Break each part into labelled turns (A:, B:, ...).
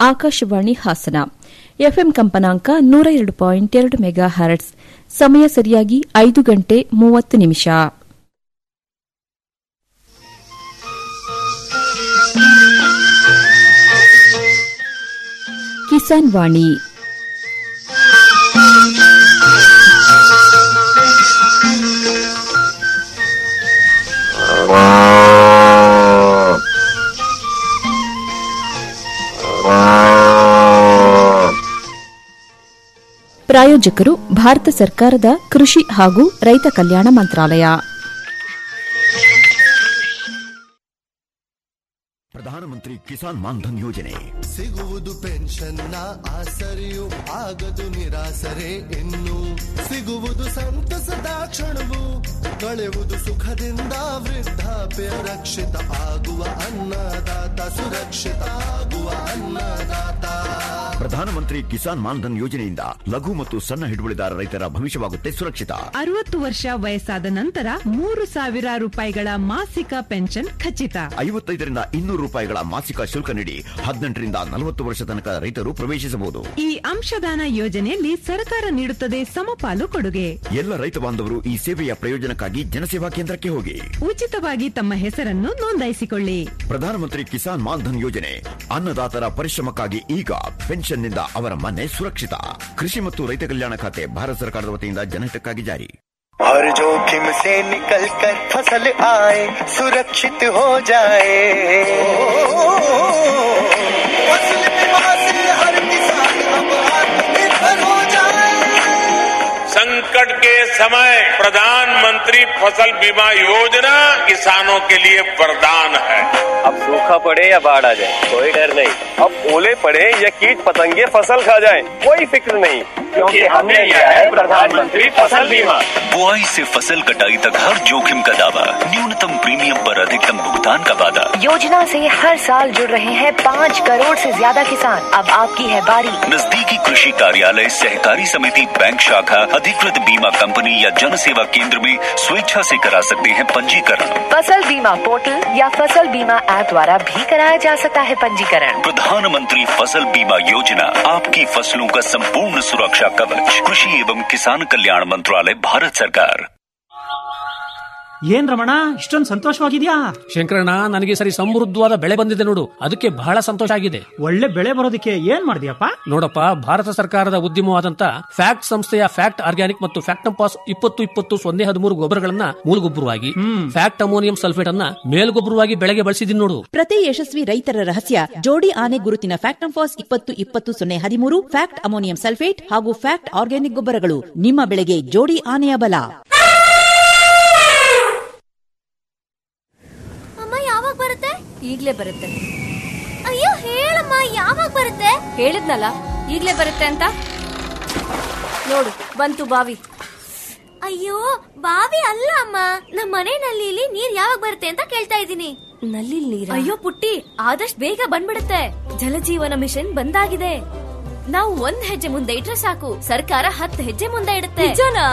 A: Akashvani Hassan F M ಕಂಪನಾಂಕ ನೂರ ಎರಡು ಪಾಯಿಂಟ್ ಎರಡು ಮೆಗಾ ಹರ್ಟ್ಸ್ ಸಮಯ ಸರಿಯಾಗಿ ಐದು ಗಂಟೆ ಮೂವತ್ತು ನಿಮಿಷ ಕಿಸಾನ್ ವಾಣಿ ಪ್ರಾಯೋಜಕರು ಭಾರತ ಸರ್ಕಾರದ ಕೃಷಿ ಹಾಗೂ ರೈತ ಕಲ್ಯಾಣ ಮಂತ್ರಾಲಯ
B: ಪ್ರಧಾನಮಂತ್ರಿ ಕಿಸಾನ್ ಮಾನ್ಧನ್ ಯೋಜನೆ
C: ಸಿಗುವುದು ಪೆನ್ಷನ್ನ ಆಸರೆಯು ಆಗದು ನಿರಾಸರೆ ಇನ್ನು ಸಿಗುವುದು ಸಂತಸದ ಕ್ಷಣವು ಕಳೆಯುವುದು ಸುಖದಿಂದ ವೃದ್ಧಾಪ್ಯ ರಕ್ಷಿತ ಆಗುವ ಅನ್ನದಾತ ಸುರಕ್ಷಿತ ಆಗುವ ಅನ್ನದಾತ
B: ಪ್ರಧಾನಮಂತ್ರಿ ಕಿಸಾನ್ ಮಾನ್ಧನ್ ಯೋಜನೆಯಿಂದ ಲಘು ಮತ್ತು ಸಣ್ಣ ಹಿಡುವಳಿದಾರ ರೈತರ ಭವಿಷ್ಯವಾಗುತ್ತೆ ಸುರಕ್ಷಿತ
D: ಅರವತ್ತು ವರ್ಷ ವಯಸ್ಸಾದ ನಂತರ ಮೂರು ಸಾವಿರ ರೂಪಾಯಿಗಳ ಮಾಸಿಕ ಪೆನ್ಷನ್ ಖಚಿತ
B: ಐವತ್ತೈದರಿಂದ ಇನ್ನೂರು ರೂಪಾಯಿಗಳ ಮಾಸಿಕ ಶುಲ್ಕ ನೀಡಿ ಹದಿನೆಂಟರಿಂದ ನಲವತ್ತು ವರ್ಷ ತನಕ ರೈತರು ಪ್ರವೇಶಿಸಬಹುದು
D: ಈ ಅಂಶದಾನ ಯೋಜನೆಯಲ್ಲಿ ಸರ್ಕಾರ ನೀಡುತ್ತದೆ ಸಮಪಾಲು ಕೊಡುಗೆ
B: ಎಲ್ಲ ರೈತ ಬಾಂಧವರು ಈ ಸೇವೆಯ ಪ್ರಯೋಜನಕ್ಕಾಗಿ ಜನಸೇವಾ ಕೇಂದ್ರಕ್ಕೆ ಹೋಗಿ
D: ಉಚಿತವಾಗಿ ತಮ್ಮ ಹೆಸರನ್ನು ನೋಂದಾಯಿಸಿಕೊಳ್ಳಿ
B: ಪ್ರಧಾನಮಂತ್ರಿ ಕಿಸಾನ್ ಮಾನ್ಧನ್ ಯೋಜನೆ ಅನ್ನದಾತರ ಪರಿಶ್ರಮಕ್ಕಾಗಿ ಈಗ ಪೆನ್ಷನ್ನಿಂದ ಅವರ ಮನೆ ಸುರಕ್ಷಿತ ಕೃಷಿ ಮತ್ತು ರೈತ ಕಲ್ಯಾಣ ಖಾತೆ ಭಾರತ ಸರ್ಕಾರದ ವತಿಯಿಂದ ಜನಹಿತಕ್ಕಾಗಿ ಜಾರಿ
C: हर जोखिम से निकल कर फसल आए सुरक्षित हो जाए फसल बीमा से हर किसान अब आत्मनिर्भर हो जाए
E: संकट के समय प्रधानमंत्री फसल बीमा योजना किसानों के लिए वरदान है
F: अब सूखा पड़े या बाढ़ आ जाए कोई डर नहीं अब ओले पड़े या कीट पतंगे फसल खा जाए कोई फिक्र नहीं क्योंकि हमने लिया है प्रधानमंत्री फसल बीमा
G: बुआई से फसल कटाई तक हर जोखिम का दावा न्यूनतम प्रीमियम पर अधिकतम भुगतान का वादा
H: योजना से हर साल जुड़ रहे हैं पाँच करोड़ से ज्यादा किसान अब आपकी है बारी
G: नजदीकी कृषि कार्यालय सहकारी समिति बैंक शाखा अधिकृत बीमा कंपनी या जन सेवा केंद्र में स्वेच्छा से करा सकते हैं पंजीकरण
H: फसल बीमा पोर्टल या फसल बीमा ऐप द्वारा भी कराया जा सकता है पंजीकरण
G: प्रधानमंत्री फसल बीमा योजना आपकी फसलों का संपूर्ण सुरक्षा कवच कृषि एवं किसान कल्याण मंत्रालय भारत सरकार
I: ಏನ್ ರಮಣ ಇಷ್ಟೊಂದು ಸಂತೋಷವಾಗಿದ್ಯಾ
J: ಶಂಕರಣ್ಣ ನನಗೆ ಸರಿ ಸಮೃದ್ಧವಾದ ಬೆಳೆ ಬಂದಿದೆ ನೋಡು ಅದಕ್ಕೆ ಬಹಳ ಸಂತೋಷ ಆಗಿದೆ
I: ಒಳ್ಳೆ ಬೆಳೆ ಬರೋದಕ್ಕೆ ಏನ್ ಮಾಡಿದ್ಯಪ್ಪ
J: ನೋಡಪ್ಪ ಭಾರತ ಸರ್ಕಾರದ ಉದ್ಯಮವಾದಂತ ಫ್ಯಾಕ್ಟ್ ಸಂಸ್ಥೆಯ ಫ್ಯಾಕ್ಟ್ ಆರ್ಗ್ಯಾನಿಕ್ ಮತ್ತು ಫ್ಯಾಕ್ಟಂಪಾಸ್ ಇಪ್ಪತ್ತು ಇಪ್ಪತ್ತು ಸೊನ್ನೆ ಹದಿಮೂರು ಗೊಬ್ಬರಗಳನ್ನ ಮೂಲಗೊಬ್ಬರವಾಗಿ ಫ್ಯಾಕ್ಟ್ ಅಮೋನಿಯಂ ಸಲ್ಫೇಟ್ ಅನ್ನ ಮೇಲ್ಗೊಬ್ಬರವಾಗಿ ಬೆಳೆಗೆ ಬಳಸಿದೀನಿ ನೋಡು
K: ಪ್ರತಿ ಯಶಸ್ವಿ ರೈತರ ರಹಸ್ಯ ಜೋಡಿ ಆನೆ ಗುರುತಿನ ಫ್ಯಾಕ್ಟಂಫಾಸ್ ಇಪ್ಪತ್ತು ಇಪ್ಪತ್ತು ಸೊನ್ನೆ ಹದಿಮೂರು ಫ್ಯಾಕ್ಟ್ ಅಮೋನಿಯಂ ಸಲ್ಫೇಟ್ ಹಾಗೂ ಫ್ಯಾಕ್ಟ್ ಆರ್ಗ್ಯಾನಿಕ್ ಗೊಬ್ಬರಗಳು ನಿಮ್ಮ ಬೆಳೆಗೆ ಜೋಡಿ ಆನೆಯ ಬಲ
L: ಅಮ್ಮ ಯಾವಾಗ ಬರುತ್ತೆ ಈಗ್ಲೇ ಬರುತ್ತೆ ಅಯ್ಯೋ ಹೇಳಮ್ಮ ಯಾವಾಗ ಬರುತ್ತೆ ಹೇಳಿದ್ನಲ್ಲ ಈಗ್ಲೇ ಬರುತ್ತೆ ಅಂತ ನೋಡು ಬಂತು ಬಾವಿ ಅಯ್ಯೋ ಬಾವಿ ಅಲ್ಲ ಅಮ್ಮ ನಮ್ಮ ಮನೆ ನಲ್ಲಿಲಿ ನೀರ್ ಯಾವಾಗ ಬರುತ್ತೆ ಅಂತ ಕೇಳ್ತಾ ಇದ್ದೀನಿ ನಲ್ಲಿ ನೀರ್ ಅಯ್ಯೋ ಪುಟ್ಟಿ ಆದಷ್ಟು ಬೇಗ ಬಂದ್ಬಿಡುತ್ತೆ ಜಲಜೀವನ ಮಿಷನ್ ಬಂದಾಗಿದೆ ನಾವು ಒಂದ್ ಹೆಜ್ಜೆ ಮುಂದೆ ಇಟ್ರೆ ಸಾಕು ಸರ್ಕಾರ ಹತ್ತು ಹೆಜ್ಜೆ ಮುಂದೆ ಇಡುತ್ತೆ ನಿಜನಾ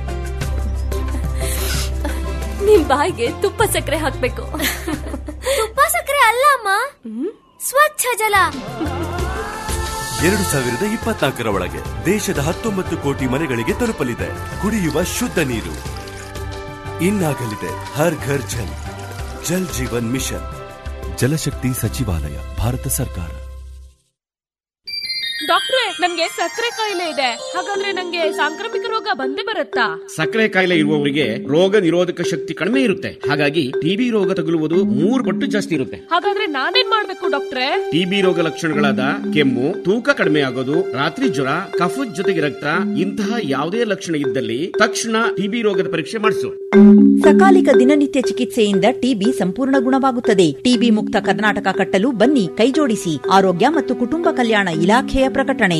L: ನಿಮ್ ಬಾಯಿಗೆ ತುಪ್ಪ ಸಕ್ಕರೆ ಹಾಕ್ಬೇಕು ತುಪ್ಪ ಸಕ್ಕರೆ ಅಲ್ಲ ಅಮ್ಮ ಸ್ವಚ್ಛ ಜಲ
M: ಎರಡು ಸಾವಿರದ ಇಪ್ಪತ್ನಾಲ್ಕರ ಒಳಗೆ ದೇಶದ ಹತ್ತೊಂಬತ್ತು ಕೋಟಿ ಮನೆಗಳಿಗೆ ತಲುಪಲಿದೆ ಕುಡಿಯುವ ಶುದ್ಧ ನೀರು ಇನ್ನಾಗಲಿದೆ ಹರ್ ಘರ್ ಜಲ್ ಜಲ್ ಜೀವನ್ ಮಿಷನ್ ಜಲಶಕ್ತಿ ಸಚಿವಾಲಯ ಭಾರತ ಸರ್ಕಾರ
N: ಡಾಕ್ಟ್ರೆ ನನ್ಗೆ ಸಕ್ಕರೆ ಕಾಯಿಲೆ ಇದೆ ಹಾಗಾದ್ರೆ ನಂಗೆ ಸಾಂಕ್ರಾಮಿಕ ರೋಗ ಬಂದೇ ಬರುತ್ತಾ
O: ಸಕ್ಕರೆ ಕಾಯಿಲೆ ಇರುವವರಿಗೆ ರೋಗ ನಿರೋಧಕ ಶಕ್ತಿ ಕಡಿಮೆ ಇರುತ್ತೆ ಹಾಗಾಗಿ ಟಿಬಿ ರೋಗ ತಗುಲುವುದು ಮೂರು ಪಟ್ಟು ಜಾಸ್ತಿ ಇರುತ್ತೆ
N: ಹಾಗಾದ್ರೆ ನಾನೇನ್ ಮಾಡ್ಬೇಕು ಡಾಕ್ಟ್ರೆ
O: ಟಿಬಿ ರೋಗ ಲಕ್ಷಣಗಳಾದ ಕೆಮ್ಮು ತೂಕ ಕಡಿಮೆ ಆಗೋದು ರಾತ್ರಿ ಜ್ವರ ಕಫದ ಜೊತೆಗೆ ರಕ್ತ ಇಂತಹ ಯಾವುದೇ ಲಕ್ಷಣ ಇದ್ದಲ್ಲಿ ತಕ್ಷಣ ಟಿಬಿ ರೋಗದ ಪರೀಕ್ಷೆ ಮಾಡಿಸು
K: ಸಕಾಲಿಕ ದಿನನಿತ್ಯ ಚಿಕಿತ್ಸೆಯಿಂದ ಟಿಬಿ ಸಂಪೂರ್ಣ ಗುಣವಾಗುತ್ತದೆ ಟಿಬಿ ಮುಕ್ತ ಕರ್ನಾಟಕ ಕಟ್ಟಲು ಬನ್ನಿ ಕೈಜೋಡಿಸಿ ಆರೋಗ್ಯ ಮತ್ತು ಕುಟುಂಬ ಕಲ್ಯಾಣ ಇಲಾಖೆಯ ಪ್ರಕಟಣೆ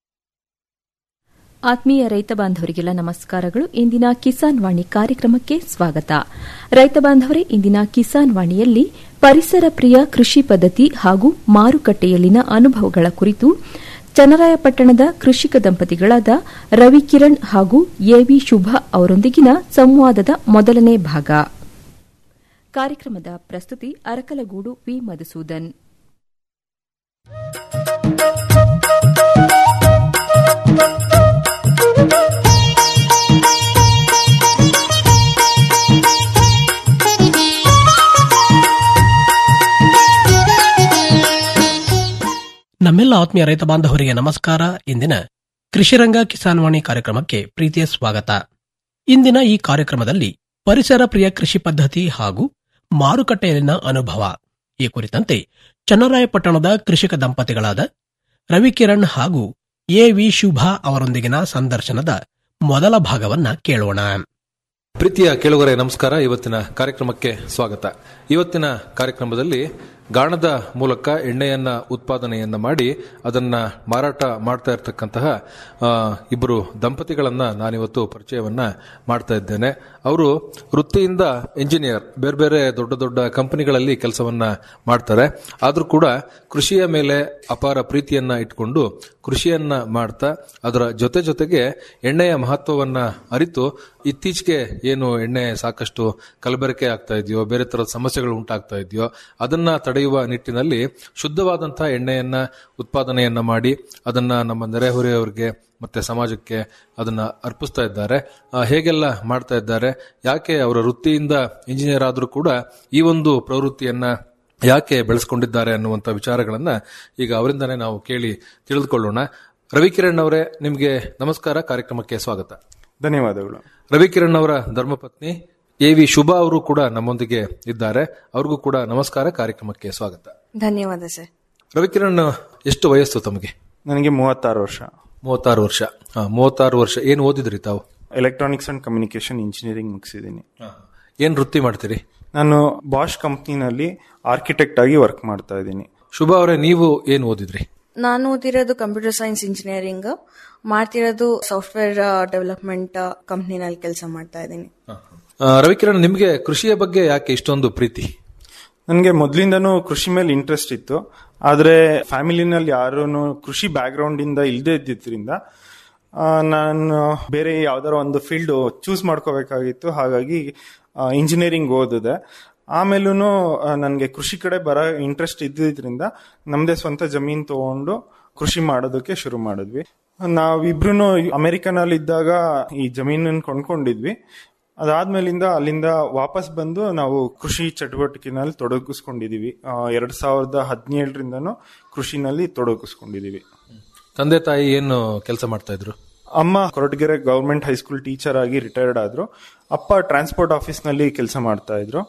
A: ಆತ್ಮೀಯ ರೈತ ಬಾಂಧವರಿಗೆಲ್ಲ ನಮಸ್ಕಾರಗಳು ಇಂದಿನ ಕಿಸಾನ್ ವಾಣಿ ಕಾರ್ಯಕ್ರಮಕ್ಕೆ ಸ್ವಾಗತ ರೈತ ಬಾಂಧವರೇ ಇಂದಿನ ಕಿಸಾನ್ ವಾಣಿಯಲ್ಲಿ ಪರಿಸರ ಪ್ರಿಯ ಕೃಷಿ ಪದ್ಧತಿ ಹಾಗೂ ಮಾರುಕಟ್ಟೆಯಲ್ಲಿನ ಅನುಭವಗಳ ಕುರಿತು ಚನ್ನರಾಯಪಟ್ಟಣದ ಕೃಷಿಕ ದಂಪತಿಗಳಾದ ರವಿಕಿರಣ್ ಹಾಗೂ ಎವಿ ಶುಭಾ ಅವರೊಂದಿಗಿನ ಸಂವಾದದ ಮೊದಲನೇ ಭಾಗ ಕಾರ್ಯಕ್ರಮದ ಪ್ರಸ್ತುತಿ ಅರಕಲಗೂಡು ವಿ ಮಧುಸೂದನ್
P: ನಮ್ಮೆಲ್ಲ ಆತ್ಮೀಯ ರೈತ ಬಾಂಧವರಿಗೆ ನಮಸ್ಕಾರ ಇಂದಿನ ಕೃಷಿರಂಗ ಕಿಸಾನ್ ವಾಣಿ ಕಾರ್ಯಕ್ರಮಕ್ಕೆ ಪ್ರೀತಿಯ ಸ್ವಾಗತ ಇಂದಿನ ಈ ಕಾರ್ಯಕ್ರಮದಲ್ಲಿ ಪರಿಸರ ಪ್ರಿಯ ಕೃಷಿ ಪದ್ಧತಿ ಹಾಗೂ ಮಾರುಕಟ್ಟೆಯಲ್ಲಿನ ಅನುಭವ ಈ ಕುರಿತಂತೆ ಚನ್ನರಾಯಪಟ್ಟಣದ ಕೃಷಿಕ ದಂಪತಿಗಳಾದ ರವಿಕಿರಣ್ ಹಾಗೂ ಎ ವಿ ಶುಭಾ ಅವರೊಂದಿಗಿನ ಸಂದರ್ಶನದ ಮೊದಲ ಭಾಗವನ್ನ ಕೇಳೋಣ
Q: ಪ್ರೀತಿಯ ಕೇಳುಗರೆ ನಮಸ್ಕಾರ ಇವತ್ತಿನ ಕಾರ್ಯಕ್ರಮಕ್ಕೆ ಸ್ವಾಗತ ಇವತ್ತಿನ ಕಾರ್ಯಕ್ರಮದಲ್ಲಿ ಗಾಣದ ಮೂಲಕ ಎಣ್ಣೆಯನ್ನ ಉತ್ಪಾದನೆಯನ್ನ ಮಾಡಿ ಅದನ್ನ ಮಾರಾಟ ಮಾಡ್ತಾ ಇರತಕ್ಕಂತಹ ಆ, ಇಬ್ಬರು ದಂಪತಿಗಳನ್ನ ನಾನಿವತ್ತು ಪರಿಚಯವನ್ನ ಮಾಡ್ತಾ ಇದ್ದೇನೆ ಅವರು ವೃತ್ತಿಯಿಂದ ಇಂಜಿನಿಯರ್ ಬೇರೆ ಬೇರೆ ದೊಡ್ಡ ದೊಡ್ಡ ಕಂಪನಿಗಳಲ್ಲಿ ಕೆಲಸವನ್ನ ಮಾಡ್ತಾರೆ ಆದ್ರೂ ಕೂಡ ಕೃಷಿಯ ಮೇಲೆ ಅಪಾರ ಪ್ರೀತಿಯನ್ನ ಇಟ್ಕೊಂಡು ಕೃಷಿಯನ್ನ ಮಾಡ್ತಾ ಅದರ ಜೊತೆ ಜೊತೆಗೆ ಎಣ್ಣೆಯ ಮಹತ್ವವನ್ನ ಅರಿತು ಇತ್ತೀಚೆಗೆ ಏನು ಎಣ್ಣೆ ಸಾಕಷ್ಟು ಕಲಬೆರಕೆ ಆಗ್ತಾ ಇದೆಯೋ ಬೇರೆ ತರದ ಸಮಸ್ಯೆಗಳು ಉಂಟಾಗ್ತಾ ಇದೆಯೋ ಅದನ್ನ ತಡೆಯುವ ನಿಟ್ಟಿನಲ್ಲಿ ಶುದ್ಧವಾದಂತಹ ಎಣ್ಣೆಯನ್ನ ಉತ್ಪಾದನೆಯನ್ನ ಮಾಡಿ ಅದನ್ನ ನಮ್ಮ ನೆರೆಹೊರೆಯವರಿಗೆ ಮತ್ತೆ ಸಮಾಜಕ್ಕೆ ಅದನ್ನ ಅರ್ಪಿಸ್ತಾ ಇದ್ದಾರೆ ಆ, ಹೇಗೆಲ್ಲ ಮಾಡ್ತಾ ಇದ್ದಾರೆ ಯಾಕೆ ಅವರ ವೃತ್ತಿಯಿಂದ ಇಂಜಿನಿಯರ್ ಆದ್ರೂ ಕೂಡ ಈ ಒಂದು ಪ್ರವೃತ್ತಿಯನ್ನ ಯಾಕೆ ಬೆಳೆಸ್ಕೊಂಡಿದ್ದಾರೆ ಅನ್ನುವಂಥ ವಿಚಾರಗಳನ್ನ ಈಗ ಅವರಿಂದನೇ ನಾವು ಕೇಳಿ ತಿಳಿದುಕೊಳ್ಳೋಣ ರವಿಕಿರಣ್ ಅವರೇ ನಿಮಗೆ ನಮಸ್ಕಾರ ಕಾರ್ಯಕ್ರಮಕ್ಕೆ ಸ್ವಾಗತ
R: ಧನ್ಯವಾದಗಳು
Q: ರವಿಕಿರಣ್ ಅವರ ಧರ್ಮಪತ್ನಿ ಎ ವಿ ಶುಭಾ ಅವರು ಕೂಡ ನಮ್ಮೊಂದಿಗೆ ಇದ್ದಾರೆ ಅವ್ರಿಗೂ ಕೂಡ ನಮಸ್ಕಾರ ಕಾರ್ಯಕ್ರಮಕ್ಕೆ ಸ್ವಾಗತ
S: ಧನ್ಯವಾದ ಸರ್
Q: ರವಿಕಿರಣ್ ಎಷ್ಟು ವಯಸ್ಸು ತಮಗೆ
R: ನನಗೆ ಮೂವತ್ತಾರು ವರ್ಷ
Q: ಮೂವತ್ತಾರು ವರ್ಷ ಹಾ, ಮೂವತ್ತಾರು ವರ್ಷ ಏನು ಓದಿದ್ರಿ ತಾವು
R: ಎಲೆಕ್ಟ್ರಾನಿಕ್ಸ್ ಅಂಡ್ ಕಮ್ಯುನಿಕೇಶನ್ ಇಂಜಿನಿಯರಿಂಗ್ ಮುಗಿಸಿದ್ದೀನಿ
Q: ಏನ್ ವೃತ್ತಿ ಮಾಡ್ತೀರಿ
R: ನಾನು ಬಾಷ್ ಕಂಪ್ನಿನಲ್ಲಿ ಆರ್ಕಿಟೆಕ್ಟ್ ಆಗಿ ವರ್ಕ್ ಮಾಡ್ತಾ ಇದ್ದೀನಿ
Q: ಶುಭಾ ಅವರೇ ನೀವು ಏನು ಓದಿದ್ರಿ
S: ನಾನು ಓದಿರೋದು ಕಂಪ್ಯೂಟರ್ ಸೈನ್ಸ್ ಇಂಜಿನಿಯರಿಂಗ್ ಮಾಡ್ತಿರೋದು ಸಾಫ್ಟ್ವೇರ್ ಡೆವಲಪ್ಮೆಂಟ್ ಕಂಪ್ನಿನಲ್ಲಿ ಕೆಲಸ ಮಾಡ್ತಾ ಇದ್ದೀನಿ
Q: ಆ, ರವಿಕಿರಣ್ ನಿಮ್ಗೆ ಕೃಷಿಯ ಬಗ್ಗೆ ಯಾಕೆ ಇಷ್ಟೊಂದು ಪ್ರೀತಿ
R: ನನಗೆ ಮೊದಲಿಂದನೂ ಕೃಷಿ ಮೇಲೆ ಇಂಟ್ರೆಸ್ಟ್ ಇತ್ತು ಆದ್ರೆ ಫ್ಯಾಮಿಲಿನಲ್ಲಿ ಯಾರೂ ಕೃಷಿ ಬ್ಯಾಕ್ ಗ್ರೌಂಡ್ ಇಂದ ಇಲ್ಲದೆ ಇದ್ದಿದ್ರಿಂದ ಆ, ನಾನು ಬೇರೆ ಯಾವ್ದಾರ ಒಂದು ಫೀಲ್ಡ್ ಚೂಸ್ ಮಾಡ್ಕೋಬೇಕಾಗಿತ್ತು ಹಾಗಾಗಿ ಇಂಜಿನಿಯರಿಂಗ್ ಓದಿದೆ ಆಮೇಲೂ ನನಗೆ ಕೃಷಿ ಕಡೆ ಬರೋ ಇಂಟ್ರೆಸ್ಟ್ ಇದ್ದಿದ್ರಿಂದ ನಮ್ದೇ ಸ್ವಂತ ಜಮೀನ್ ತಗೊಂಡು ಕೃಷಿ ಮಾಡೋದಕ್ಕೆ ಶುರು ಮಾಡಿದ್ವಿ ನಾವಿಬ್ರು ಅಮೆರಿಕನಲ್ಲಿ ಇದ್ದಾಗ ಈ ಜಮೀನನ್ನು ಕೊಂಡ್ಕೊಂಡಿದ್ವಿ ಅದಾದ್ಮೇಲಿಂದ ಅಲ್ಲಿಂದ ವಾಪಸ್ ಬಂದು ನಾವು ಕೃಷಿ ಚಟುವಟಿಕೆನಲ್ಲಿ ತೊಡಗಿಸ್ಕೊಂಡಿದೀವಿ ಆ, ಎರಡ್ ಸಾವಿರದ ಹದಿನೇಳರಿಂದನೂ ಕೃಷಿನಲ್ಲಿ ತೊಡಗಿಸ್ಕೊಂಡಿದೀವಿ
Q: ತಂದೆ ತಾಯಿ ಏನು ಕೆಲಸ ಮಾಡ್ತಾ ಇದ್ರು
R: ಅಮ್ಮ ಕೊರಟಗೆರೆ ಗವರ್ಮೆಂಟ್ ಹೈಸ್ಕೂಲ್ ಟೀಚರ್ ಆಗಿ ರಿಟೈರ್ಡ್ ಆದ್ರು ಅಪ್ಪ ಟ್ರಾನ್ಸ್ಪೋರ್ಟ್ ಆಫೀಸ್ ನಲ್ಲಿ ಕೆಲಸ ಮಾಡ್ತಾ ಇದ್ರು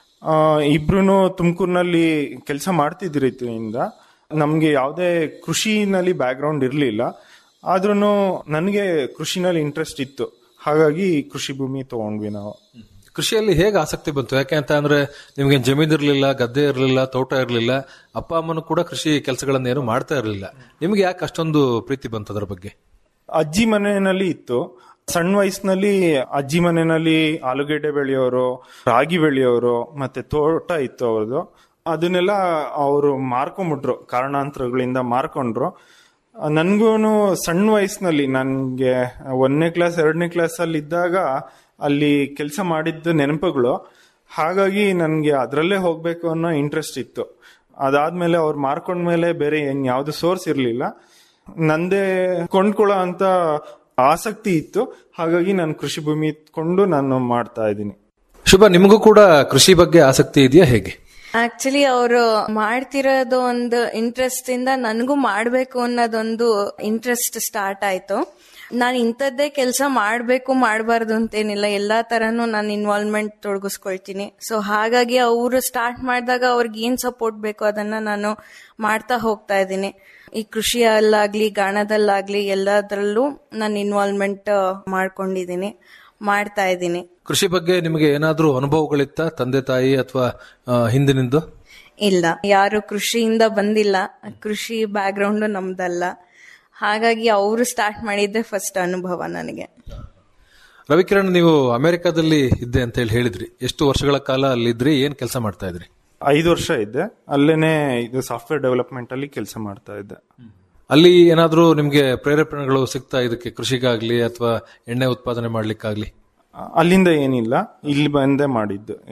R: ಇಬ್ರು ತುಮಕೂರಿನಲ್ಲಿ ಕೆಲಸ ಮಾಡ್ತಿದ್ರಿಂದ ನಮ್ಗೆ ಯಾವುದೇ ಕೃಷಿನಲ್ಲಿ ಬ್ಯಾಕ್ ಗ್ರೌಂಡ್ ಇರಲಿಲ್ಲ ಆದ್ರೂ ನನಗೆ ಕೃಷಿನಲ್ಲಿ ಇಂಟ್ರೆಸ್ಟ್ ಇತ್ತು ಹಾಗಾಗಿ ಕೃಷಿ ಭೂಮಿ ತಗೊಂಡ್ವಿ ನಾವು
Q: ಕೃಷಿಯಲ್ಲಿ ಹೇಗೆ ಆಸಕ್ತಿ ಬಂತು ಯಾಕೆ ಅಂತ ಅಂದ್ರೆ ನಿಮ್ಗೆ ಜಮೀನ್ ಇರಲಿಲ್ಲ ಗದ್ದೆ ಇರಲಿಲ್ಲ ತೋಟ ಇರಲಿಲ್ಲ ಅಪ್ಪ ಅಮ್ಮನು ಕೂಡ ಕೃಷಿ ಕೆಲಸಗಳನ್ನೇನು ಮಾಡ್ತಾ ಇರಲಿಲ್ಲ ನಿಮ್ಗೆ ಯಾಕೆ ಅಷ್ಟೊಂದು ಪ್ರೀತಿ ಬಂತು ಅದರ ಬಗ್ಗೆ
R: ಅಜ್ಜಿ ಮನೆಯಲ್ಲಿ ಇತ್ತು ಸಣ್ಣ ವಯಸ್ಸಿನಲ್ಲಿ ಅಜ್ಜಿ ಮನೆಯಲ್ಲಿ ಆಲೂಗೆಡ್ಡೆ ಬೆಳೆಯೋರು ರಾಗಿ ಬೆಳೆಯೋರು ಮತ್ತೆ ತೋಟ ಇತ್ತು ಅವ್ರದ್ದು ಅದನ್ನೆಲ್ಲ ಅವರು ಮಾರ್ಕೊಂಬಿಟ್ರು ಕಾರಣಾಂತರಗಳಿಂದ ಮಾರ್ಕೊಂಡ್ರು ನನ್ಗೂ ಸಣ್ಣ ವಯಸ್ಸಿನಲ್ಲಿ ನನ್ಗೆ ಒಂದನೇ ಕ್ಲಾಸ್ ಎರಡನೇ ಕ್ಲಾಸ್ ಅಲ್ಲಿ ಇದ್ದಾಗ ಅಲ್ಲಿ ಕೆಲಸ ಮಾಡಿದ್ದ ನೆನಪುಗಳು ಹಾಗಾಗಿ ನನ್ಗೆ ಅದರಲ್ಲೇ ಹೋಗ್ಬೇಕು ಅನ್ನೋ ಇಂಟ್ರೆಸ್ಟ್ ಇತ್ತು ಅದಾದ್ಮೇಲೆ ಅವ್ರು ಮಾರ್ಕೊಂಡ್ಮೇಲೆ ಬೇರೆ ಏನ್ ಯಾವ್ದು ಸೋರ್ಸ್ ಇರ್ಲಿಲ್ಲ ನಂದೇ ಕೊಂಡ್ಕೊಳ್ಳೋ ಅಂತ ಆಸಕ್ತಿ ಇತ್ತು ಹಾಗಾಗಿ ನಾನು ಕೃಷಿ ಭೂಮಿ ಇಟ್ಕೊಂಡು ನಾನು ಮಾಡ್ತಾ ಇದ್ದೀನಿ
Q: ಶುಭ ನಿಮಗೂ ಕೂಡ ಕೃಷಿ ಬಗ್ಗೆ ಆಸಕ್ತಿ ಇದೆಯಾ ಹೇಗೆ
S: ಆಕ್ಚುಲಿ ಅವರು ಮಾಡ್ತಿರೋದು ಒಂದು ಇಂಟ್ರೆಸ್ಟ್ ಇಂದ ನನಗೂ ಮಾಡ್ಬೇಕು ಅನ್ನೋದೊಂದು ಇಂಟ್ರೆಸ್ಟ್ ಸ್ಟಾರ್ಟ್ ಆಯ್ತು ನಾನು ಇಂಥದ್ದೇ ಕೆಲಸ ಮಾಡಬೇಕು ಮಾಡಬಾರ್ದು ಅಂತೇನಿಲ್ಲ ಎಲ್ಲಾ ತರನು ನಾನು ಇನ್ವಾಲ್ವ್ಮೆಂಟ್ ತೊಡಗಿಸ್ಕೊಳ್ತೀನಿ ಸೊ ಹಾಗಾಗಿ ಅವರು ಸ್ಟಾರ್ಟ್ ಮಾಡಿದಾಗ ಅವ್ರಿಗೆ ಏನ್ ಸಪೋರ್ಟ್ ಬೇಕು ಅದನ್ನ ನಾನು ಮಾಡ್ತಾ ಹೋಗ್ತಾ ಇದ್ದೀನಿ ಈ ಕೃಷಿಯಲ್ಲಾಗ್ಲಿ ಗಾಣದಲ್ಲಾಗ್ಲಿ ಎಲ್ಲದರಲ್ಲೂ ನಾನು ಇನ್ವಾಲ್ವ್ಮೆಂಟ್ ಮಾಡ್ಕೊಂಡಿದ್ದೀನಿ ಮಾಡ್ತಾ ಇದ್ದೀನಿ
Q: ಕೃಷಿ ಬಗ್ಗೆ ನಿಮಗೆ ಏನಾದ್ರೂ ಅನುಭವಗಳಿತ್ತ ತಂದೆ ತಾಯಿ ಅಥವಾ ಹಿಂದಿನಿಂದ
S: ಇಲ್ಲ ಯಾರು ಕೃಷಿಯಿಂದ ಬಂದಿಲ್ಲ ಕೃಷಿ ಬ್ಯಾಕ್ ಗ್ರೌಂಡ್ ನಮ್ದಲ್ಲ ಹಾಗಾಗಿ ಅವರು ಸ್ಟಾರ್ಟ್ ಮಾಡಿದ್ದೆ ಫಸ್ಟ್ ಅನುಭವ ನನಗೆ
Q: ರವಿಕಿರಣ್ ನೀವು ಅಮೆರಿಕಾದಲ್ಲಿ ಇದ್ದೆ ಅಂತ ಹೇಳಿ ಹೇಳಿದ್ರಿ ಎಷ್ಟು ವರ್ಷಗಳ ಕಾಲ ಅಲ್ಲಿದ್ರಿ ಏನ್ ಕೆಲಸ ಮಾಡ್ತಾ ಇದ್ರಿ
R: ಐದು ವರ್ಷ ಇದ್ದೆ ಅಲ್ಲೇನೆ ಇದು ಸಾಫ್ಟ್ವೇರ್ ಡೆವಲಪ್ಮೆಂಟ್ ಅಲ್ಲಿ ಕೆಲಸ ಮಾಡ್ತಾ ಇದ್ದೆ
Q: ಅಲ್ಲಿ ಏನಾದ್ರೂ ನಿಮ್ಗೆ ಪ್ರೇರೇಪಣೆಗಳು ಸಿಗ್ತಾ ಇದಕ್ಕೆ ಕೃಷಿಗಾಗ್ಲಿ ಅಥವಾ ಎಣ್ಣೆ ಉತ್ಪಾದನೆ ಮಾಡ್ಲಿಕ್ಕಾಗ್ಲಿ
R: ಅಲ್ಲಿಂದ ಏನಿಲ್ಲ ಇಲ್ಲಿ ಬಂದೇ ಮಾಡಿದ್ದು ಈ-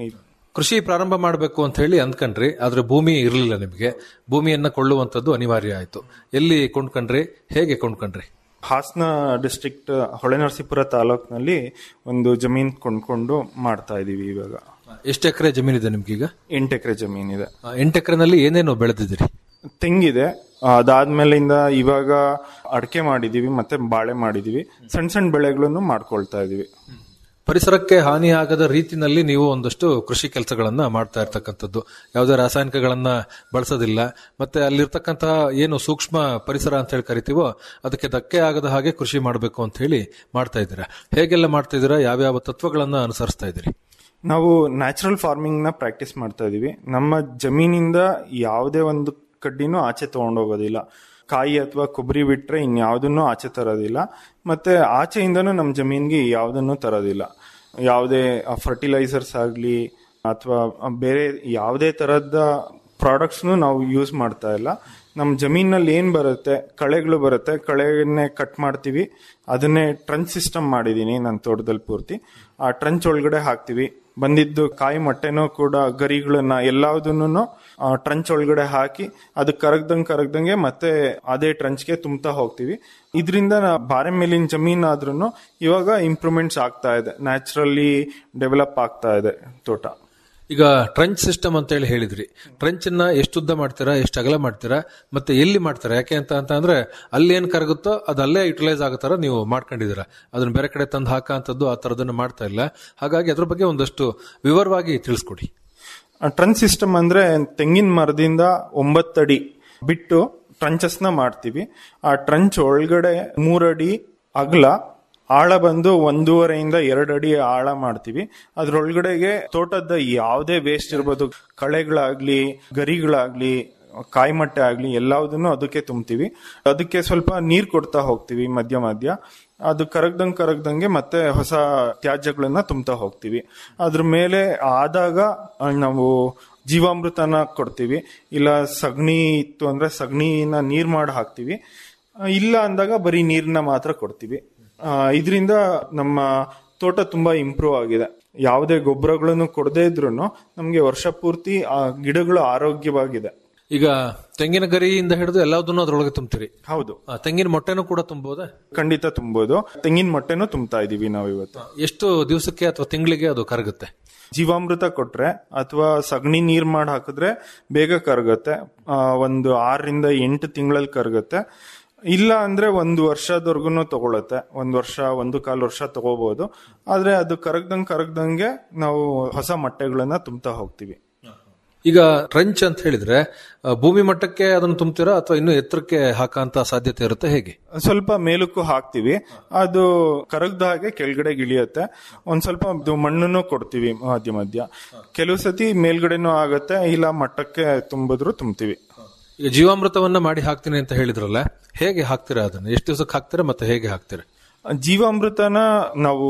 Q: ಕೃಷಿ ಪ್ರಾರಂಭ ಮಾಡಬೇಕು ಅಂತ ಹೇಳಿ ಅಂದ್ಕೊಂಡ್ರಿ ಆದ್ರೆ ಭೂಮಿ ಇರಲಿಲ್ಲ ನಿಮಗೆ ಭೂಮಿಯನ್ನ ಕೊಳ್ಳುವಂತದ್ದು ಅನಿವಾರ್ಯ ಆಯ್ತು ಎಲ್ಲಿ ಕೊಂಡ್ಕೊಂಡ್ರಿ ಹೇಗೆ ಕೊಂಡ್ಕೊಂಡ್ರಿ
R: ಹಾಸನ ಡಿಸ್ಟ್ರಿಕ್ಟ್ ಹೊಳೆನರಸೀಪುರ ತಾಲೂಕಿನಲ್ಲಿ ಒಂದು ಜಮೀನ್ ಕೊಂಡ್ಕೊಂಡು ಮಾಡ್ತಾ ಇದೀವಿ ಇವಾಗ
Q: ಎಷ್ಟು ಎಕರೆ ಜಮೀನಿದೆ ನಿಮ್ಗೀಗ
R: ಎಂಟು ಎಕರೆ ಜಮೀನಿದೆ
Q: ಎಂಟು ಎಕರೆನಲ್ಲಿ ಏನೇನು ಬೆಳೆದಿದ್ದೀರಿ
R: ತೆಂಗಿದೆ ಅದಾದ್ಮೇಲಿಂದ ಇವಾಗ ಅಡಕೆ ಮಾಡಿದೀವಿ ಮತ್ತೆ ಬಾಳೆ ಮಾಡಿದೀವಿ ಸಣ್ಣ ಸಣ್ಣ ಬೆಳೆಗಳನ್ನು ಮಾಡ್ಕೊಳ್ತಾ ಇದೀವಿ
Q: ಪರಿಸರಕ್ಕೆ ಹಾನಿಯಾಗದ ರೀತಿನಲ್ಲಿ ನೀವು ಒಂದಷ್ಟು ಕೃಷಿ ಕೆಲಸಗಳನ್ನ ಮಾಡ್ತಾ ಇರ್ತಕ್ಕಂಥದ್ದು ಯಾವುದೇ ರಾಸಾಯನಿಕಗಳನ್ನ ಬಳಸೋದಿಲ್ಲ ಮತ್ತೆ ಅಲ್ಲಿರ್ತಕ್ಕಂತಹ ಏನು ಸೂಕ್ಷ್ಮ ಪರಿಸರ ಅಂತ ಹೇಳಿ ಕರಿತೀವೋ ಅದಕ್ಕೆ ಧಕ್ಕೆ ಆಗದ ಹಾಗೆ ಕೃಷಿ ಮಾಡಬೇಕು ಅಂತ ಹೇಳಿ ಮಾಡ್ತಾ ಇದ್ದೀರಾ ಹೇಗೆಲ್ಲ ಮಾಡ್ತಾ ಇದ್ದೀರಾ ಯಾವ್ಯಾವ ತತ್ವಗಳನ್ನ ಅನುಸರಿಸ್ತಾ ಇದ್ದೀರಿ
R: ನಾವು ನ್ಯಾಚುರಲ್ ಫಾರ್ಮಿಂಗ್ ನ ಪ್ರಾಕ್ಟೀಸ್ ಮಾಡ್ತಾ ಇದೀವಿ ನಮ್ಮ ಜಮೀನಿಂದ ಯಾವುದೇ ಒಂದು ಕಡ್ಡಿನೂ ಆಚೆ ತಗೊಂಡೋಗೋದಿಲ್ಲ ಕಾಯಿ ಅಥವಾ ಕೊಬ್ಬರಿ ಬಿಟ್ರೆ ಇನ್ಯಾವುದನ್ನು ಆಚೆ ತರೋದಿಲ್ಲ ಮತ್ತೆ ಆಚೆಯಿಂದನೂ ನಮ್ಮ ಜಮೀನ್ಗೆ ಯಾವುದನ್ನು ತರೋದಿಲ್ಲ ಯಾವುದೇ ಫರ್ಟಿಲೈಸರ್ಸ್ ಆಗಲಿ ಅಥವಾ ಬೇರೆ ಯಾವುದೇ ತರಹದ ಪ್ರಾಡಕ್ಟ್ಸ್ನು ನಾವು ಯೂಸ್ ಮಾಡ್ತಾ ಇಲ್ಲ ನಮ್ಮ ಜಮೀನಲ್ಲಿ ಏನ್ ಬರುತ್ತೆ ಕಳೆಗಳು ಬರುತ್ತೆ ಕಳೆಯನ್ನೇ ಕಟ್ ಮಾಡ್ತೀವಿ ಅದನ್ನೇ ಟ್ರಂಚ್ ಸಿಸ್ಟಮ್ ಮಾಡಿದೀನಿ ನನ್ನ ತೋಟದಲ್ಲಿ ಪೂರ್ತಿ ಆ ಟ್ರಂಚ್ ಒಳಗಡೆ ಹಾಕ್ತಿವಿ ಬಂದಿದ್ದು ಕಾಯಿ ಮೊಟ್ಟೆನೂ ಕೂಡ ಗರಿಗಳನ್ನ ಎಲ್ಲದನ್ನು ಟ್ರಂಚ್ ಒಳಗಡೆ ಹಾಕಿ ಅದು ಕರಗ್ದಂಗ್ ಕರಗ್ದಂಗೆ ಮತ್ತೆ ಅದೇ ಟ್ರಂಚ್ಗೆ ತುಂಬ್ತಾ ಹೋಗ್ತೀವಿ ಇದರಿಂದ ಬಾರೆ ಮೇಲಿನ ಜಮೀನ್ ಆದ್ರೂ ಇವಾಗ ಇಂಪ್ರೂವ್ಮೆಂಟ್ಸ್ ಆಗ್ತಾ ಇದೆ ನ್ಯಾಚುರಲಿ ಡೆವಲಪ್ ಆಗ್ತಾ ಇದೆ ತೋಟ
Q: ಈಗ ಟ್ರಂಚ್ ಸಿಸ್ಟಮ್ ಅಂತ ಹೇಳಿ ಹೇಳಿದ್ರಿ ಟ್ರಂಚ್ ಅನ್ನ ಎಷ್ಟು ಉದ್ದ ಮಾಡ್ತೀರಾ ಎಷ್ಟು ಅಗಲ ಮಾಡ್ತೀರಾ ಮತ್ತೆ ಎಲ್ಲಿ ಮಾಡ್ತೀರಾ ಯಾಕೆ ಅಂತ ಅಂತ ಅಂದ್ರೆ ಅಲ್ಲಿ ಏನ್ ಕರಗುತ್ತೋ ಅದು ಅಲ್ಲೇ ಯುಟಿಲೈಸ್ ಆಗೋ ತರ ನೀವು ಮಾಡ್ಕೊಂಡಿದ್ದೀರಾ ಅದನ್ನ ಬೇರೆ ಕಡೆ ತಂದು ಹಾಕಂತದ್ದು ಆ ತರದನ್ನ ಮಾಡ್ತಾ ಇಲ್ಲ ಹಾಗಾಗಿ ಅದ್ರ ಬಗ್ಗೆ ಒಂದಷ್ಟು ವಿವರವಾಗಿ ತಿಳಿಸ್ಕೊಡಿ
R: ಟ್ರಂಚ್ ಸಿಸ್ಟಮ್ ಅಂದ್ರೆ ತೆಂಗಿನ ಮರದಿಂದ ಒಂಬತ್ತಡಿ ಬಿಟ್ಟು ಟ್ರಂಚಸ್ ನ ಮಾಡ್ತೀವಿ ಆ ಟ್ರಂಚ್ ಒಳಗಡೆ ಮೂರಡಿ ಅಗಲ ಆಳ ಬಂದು ಒಂದೂವರೆಯಿಂದ ಎರಡು ಅಡಿ ಆಳ ಮಾಡ್ತೀವಿ ಅದ್ರೊಳಗಡೆಗೆ ತೋಟದ ಯಾವುದೇ ವೇಸ್ಟ್ ಇರ್ಬೋದು ಕಳೆಗಳಾಗ್ಲಿ ಗರಿಗಳಾಗ್ಲಿ ಕಾಯಿ ಮಟ್ಟೆ ಆಗ್ಲಿ ಎಲ್ಲದನ್ನು ಅದಕ್ಕೆ ತುಂಬ್ತೀವಿ ಅದಕ್ಕೆ ಸ್ವಲ್ಪ ನೀರ್ ಕೊಡ್ತಾ ಹೋಗ್ತೀವಿ ಮಧ್ಯ ಮಧ್ಯ ಅದು ಕರಗ್ದಂಗ್ ಕರಗ್ದಂಗೆ ಮತ್ತೆ ಹೊಸ ತ್ಯಾಜ್ಯಗಳನ್ನ ತುಂಬ್ತಾ ಹೋಗ್ತೀವಿ ಅದ್ರ ಮೇಲೆ ಆದಾಗ ನಾವು ಜೀವಾಮೃತನ ಕೊಡ್ತೀವಿ ಇಲ್ಲ ಸಗಣಿ ಇತ್ತು ಅಂದ್ರೆ ಸಗಣಿನ ನೀರ್ ಮಾಡಿ ಹಾಕ್ತಿವಿ ಇಲ್ಲ ಅಂದಾಗ ಬರೀ ನೀರ್ನ ಮಾತ್ರ ಕೊಡ್ತೀವಿ ಇದರಿಂದ ನಮ್ಮ ತೋಟ ತುಂಬಾ ಇಂಪ್ರೂವ್ ಆಗಿದೆ ಯಾವುದೇ ಗೊಬ್ಬರಗಳನ್ನು ಕೊಡದೇ ಇದ್ರು ನಮ್ಗೆ ವರ್ಷ ಪೂರ್ತಿ ಆ ಗಿಡಗಳು ಆರೋಗ್ಯವಾಗಿದೆ
Q: ಈಗ ತೆಂಗಿನ ಗರಿಯಿಂದ ಹಿಡಿದು ಎಲ್ಲದನ್ನು ಅದ್ರೊಳಗೆ ತುಂಬ್ತೀರಿ
R: ಹೌದು
Q: ಆ, ತೆಂಗಿನ ಮೊಟ್ಟೆನೂ ಕೂಡ ತುಂಬಬಹುದಾ
R: ಖಂಡಿತ ತುಂಬೋದು ತೆಂಗಿನ ಮೊಟ್ಟೆನೂ ತುಂಬ್ತಾ ಇದೀವಿ ನಾವು ಇವತ್ತು
Q: ಎಷ್ಟು ದಿವಸಕ್ಕೆ ಅಥವಾ ತಿಂಗಳಿಗೆ ಅದು ಕರಗುತ್ತೆ
R: ಜೀವಾಮೃತ ಕೊಟ್ರೆ ಅಥವಾ ಸಗಣಿ ನೀರ್ ಮಾಡಿ ಹಾಕಿದ್ರೆ ಬೇಗ ಕರಗತ್ತೆ ಆ, ಒಂದು ಆರರಿಂದ ಎಂಟು ತಿಂಗಳಲ್ಲಿ ಕರಗತ್ತೆ ಇಲ್ಲ ಅಂದ್ರೆ ಒಂದು ವರ್ಷದವರೆಗೂ ತಗೊಳತ್ತೆ ಒಂದ್ ವರ್ಷ ಒಂದು ಕಾಲು ವರ್ಷ ತಗೋಬಹುದು ಆದ್ರೆ ಅದು ಕರಗ್ದಂಗ್ ಕರಗ್ದಂಗೆ ನಾವು ಹೊಸ ಮೊಟ್ಟೆಗಳನ್ನ ತುಂಬ್ತಾ ಹೋಗ್ತೀವಿ
Q: ಈಗ ಟ್ರಂಚ್ ಅಂತ ಹೇಳಿದ್ರೆ ಆ, ಭೂಮಿ ಮಟ್ಟಕ್ಕೆ ಅದನ್ನು ತುಂಬ್ತೀರಾ ಅಥವಾ ಇನ್ನೂ ಎತ್ತರಕ್ಕೆ ಹಾಕಂತ ಸಾಧ್ಯತೆ ಇರುತ್ತೆ ಹೇಗೆ
R: ಸ್ವಲ್ಪ ಮೇಲಕ್ಕೂ ಹಾಕ್ತಿವಿ ಅದು ಕರಗ್ದ ಹಾಗೆ ಕೆಳಗಡೆ ಇಳಿಯುತ್ತೆ ಒಂದ್ ಸ್ವಲ್ಪ ಇದು ಮಣ್ಣನ್ನು ಕೊಡ್ತೀವಿ ಮಧ್ಯ ಮಧ್ಯ ಕೆಲವು ಸತಿ ಮೇಲ್ಗಡೆನೂ ಆಗತ್ತೆ ಇಲ್ಲ ಮಟ್ಟಕ್ಕೆ ತುಂಬಿದ್ರು ತುಂಬ್ತೀವಿ
Q: ಈಗ ಜೀವಾಮೃತವನ್ನ ಮಾಡಿ ಹಾಕ್ತೀನಿ ಅಂತ ಹೇಳಿದ್ರಲ್ಲ ಹೇಗೆ ಹಾಕ್ತೀರಾ ಅದನ್ನ ಎಷ್ಟು ದಿವಸಕ್ಕೆ ಹಾಕ್ತೀರಾ ಮತ್ತೆ ಹೇಗೆ ಹಾಕ್ತೀರಾ
R: ಜೀವಾಮೃತನ ನಾವು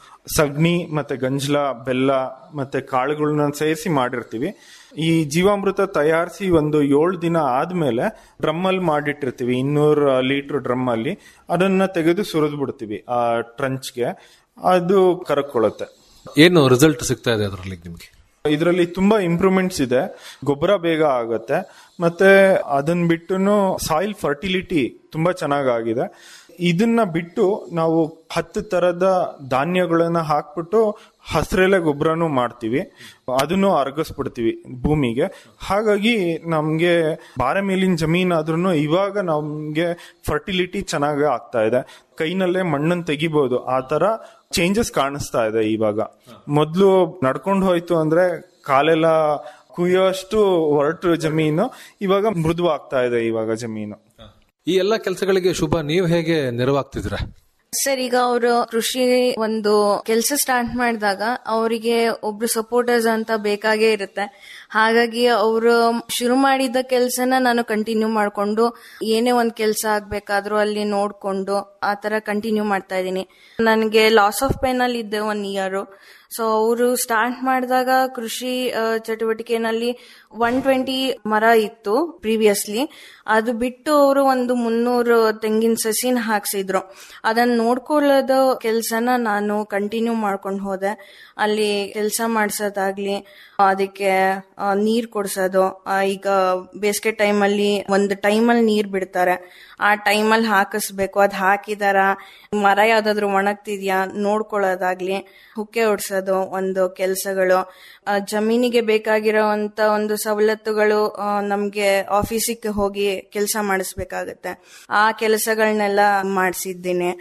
R: ಸಗಣಿ ಮತ್ತೆ ಗಂಜಲ ಬೆಲ್ಲ ಮತ್ತೆ ಕಾಳುಗಳನ್ನ ಸೇರಿಸಿ ಮಾಡಿರ್ತೀವಿ ಈ ಜೀವಾಮೃತ ತಯಾರಿಸಿ ಒಂದು ಏಳು ದಿನ ಆದ್ಮೇಲೆ ಡ್ರಮ್ ಅಲ್ಲಿ ಮಾಡಿಟ್ಟಿರ್ತೀವಿ ಇನ್ನೂರು ಲೀಟರ್ ಡ್ರಮ್ ಅಲ್ಲಿ ಅದನ್ನ ತೆಗೆದು ಸುರಿದು ಬಿಡ್ತೀವಿ ಆ ಟ್ರಂಚ್ಗೆ ಅದು ಕರಕೊಳ್ಳುತ್ತೆ
Q: ಏನು ರಿಸಲ್ಟ್ ಸಿಗ್ತಾ ಇದೆ ಅದರಲ್ಲಿ ನಿಮ್ಗೆ
R: ಇದರಲ್ಲಿ ತುಂಬಾ ಇಂಪ್ರೂವ್ಮೆಂಟ್ಸ್ ಇದೆ ಗೊಬ್ಬರ ಬೇಗ ಆಗತ್ತೆ ಮತ್ತೆ ಅದನ್ನ ಬಿಟ್ಟು ಸಾಯಿಲ್ ಫರ್ಟಿಲಿಟಿ ತುಂಬಾ ಚೆನ್ನಾಗಾಗಿದೆ ಇದನ್ನ ಬಿಟ್ಟು ನಾವು ಹತ್ತು ತರದ ಧಾನ್ಯಗಳನ್ನ ಹಾಕ್ಬಿಟ್ಟು ಹಸಿರೆಲೆ ಗೊಬ್ಬರನು ಮಾಡ್ತೀವಿ ಅದನ್ನು ಅರಗಿಸ್ಬಿಡ್ತೀವಿ ಭೂಮಿಗೆ ಹಾಗಾಗಿ ನಮ್ಗೆ ಬಾರೆ ಮೇಲಿನ ಜಮೀನ್ ಆದ್ರೂ ಇವಾಗ ನಮ್ಗೆ ಫರ್ಟಿಲಿಟಿ ಚೆನ್ನಾಗಿ ಆಗ್ತಾ ಇದೆ ಕೈನಲ್ಲೇ ಮಣ್ಣನ್ನು ತೆಗಿಬಹುದು ಆ ತರ ಚೇಂಜಸ್ ಕಾಣಿಸ್ತಾ ಇದೆ ಇವಾಗ ಮೊದ್ಲು ನಡ್ಕೊಂಡು ಹೋಯ್ತು ಅಂದ್ರೆ ಕಾಲೆಲ್ಲ ಕುಯ್ಯೋಷ್ಟು ಹೊರಟು ಜಮೀನು ಇವಾಗ ಮೃದು ಆಗ್ತಾ ಇದೆ ಇವಾಗ ಜಮೀನು
Q: ಈ ಎಲ್ಲ ಕೆಲಸಗಳಿಗೆ ಶುಭ ನೀವು ಹೇಗೆ ನೆರವಾಗ್ತಿದ್ದೀರಾ
S: ಸರ್ ಈಗ ಅವರು ಕೃಷಿ ಒಂದು ಕೆಲಸ ಸ್ಟಾರ್ಟ್ ಮಾಡಿದಾಗ ಅವರಿಗೆ ಒಬ್ರು ಸಪೋರ್ಟರ್ಸ್ ಅಂತ ಬೇಕಾಗೇ ಇರುತ್ತೆ ಹಾಗಾಗಿ ಅವರು ಶುರು ಮಾಡಿದ ಕೆಲ್ಸನ ನಾನು ಕಂಟಿನ್ಯೂ ಮಾಡ್ಕೊಂಡು ಏನೇ ಒಂದ್ ಕೆಲ್ಸ ಆಗ್ಬೇಕಾದ್ರೂ ಅಲ್ಲಿ ನೋಡ್ಕೊಂಡು ಆ ತರ ಕಂಟಿನ್ಯೂ ಮಾಡ್ತಾ ಇದ್ದೀನಿ ನನಗೆ ಲಾಸ್ ಆಫ್ ಪೇನ್ ಅಲ್ಲಿ ಇದ್ದೆ ಒನ್ ಇಯರ್ ಸೊ ಅವರು ಸ್ಟಾರ್ಟ್ ಮಾಡಿದಾಗ ಕೃಷಿ ಆ, ಚಟುವಟಿಕೆನಲ್ಲಿ ಒನ್ ಟ್ವೆಂಟಿ ಮರ ಇತ್ತು ಪ್ರೀವಿಯಸ್ಲಿ ಅದು ಬಿಟ್ಟು ಅವರು ಒಂದು ಮುನ್ನೂರು ತೆಂಗಿನ ಸಸಿನ ಹಾಕ್ಸಿದ್ರು ಅದನ್ನ ನೋಡ್ಕೊಳ್ಳೋದು ಕೆಲ್ಸನ ನಾನು ಕಂಟಿನ್ಯೂ ಮಾಡ್ಕೊಂಡು ಹೋದೆ ಅಲ್ಲಿ ಕೆಲಸ ಮಾಡ್ಸೋದಾಗ್ಲಿ ಅದಕ್ಕೆ ಆ, ನೀರ್ ಕೊಡ್ಸೋದು ಆ, ಈಗ ಬೇಸಿಗೆ ಟೈಮಲ್ಲಿ ಒಂದು ಟೈಮಲ್ಲಿ ನೀರ್ ಬಿಡ್ತಾರೆ ಆ ಟೈಮಲ್ಲಿ ಹಾಕಿಸ್ಬೇಕು ಅದ್ ಹಾಕಿದಾರ ಮರ ಯಾವ್ದಾದ್ರು ಒಣಗ್ತಿದ್ಯಾ ನೋಡ್ಕೊಳ್ಳೋದಾಗ್ಲಿ ಹುಕ್ಕೆ ಹೊಡ್ಸೋದು ಒಂದು ಕೆಲಸಗಳು ಜಮೀನಿಗೆ ಬೇಕಾಗಿರೋಂತ ಒಂದು ಸವಲತ್ತುಗಳು ಆ, ನಮ್ಗೆ ಆಫೀಸಿಗೆ ಹೋಗಿ ಕೆಲಸ ಮಾಡಿಸ್ಬೇಕಾಗತ್ತೆ ಆ ಕೆಲಸಗಳನ್ನೆಲ್ಲ ಮಾಡಿಸಿದ್ದೀನಿ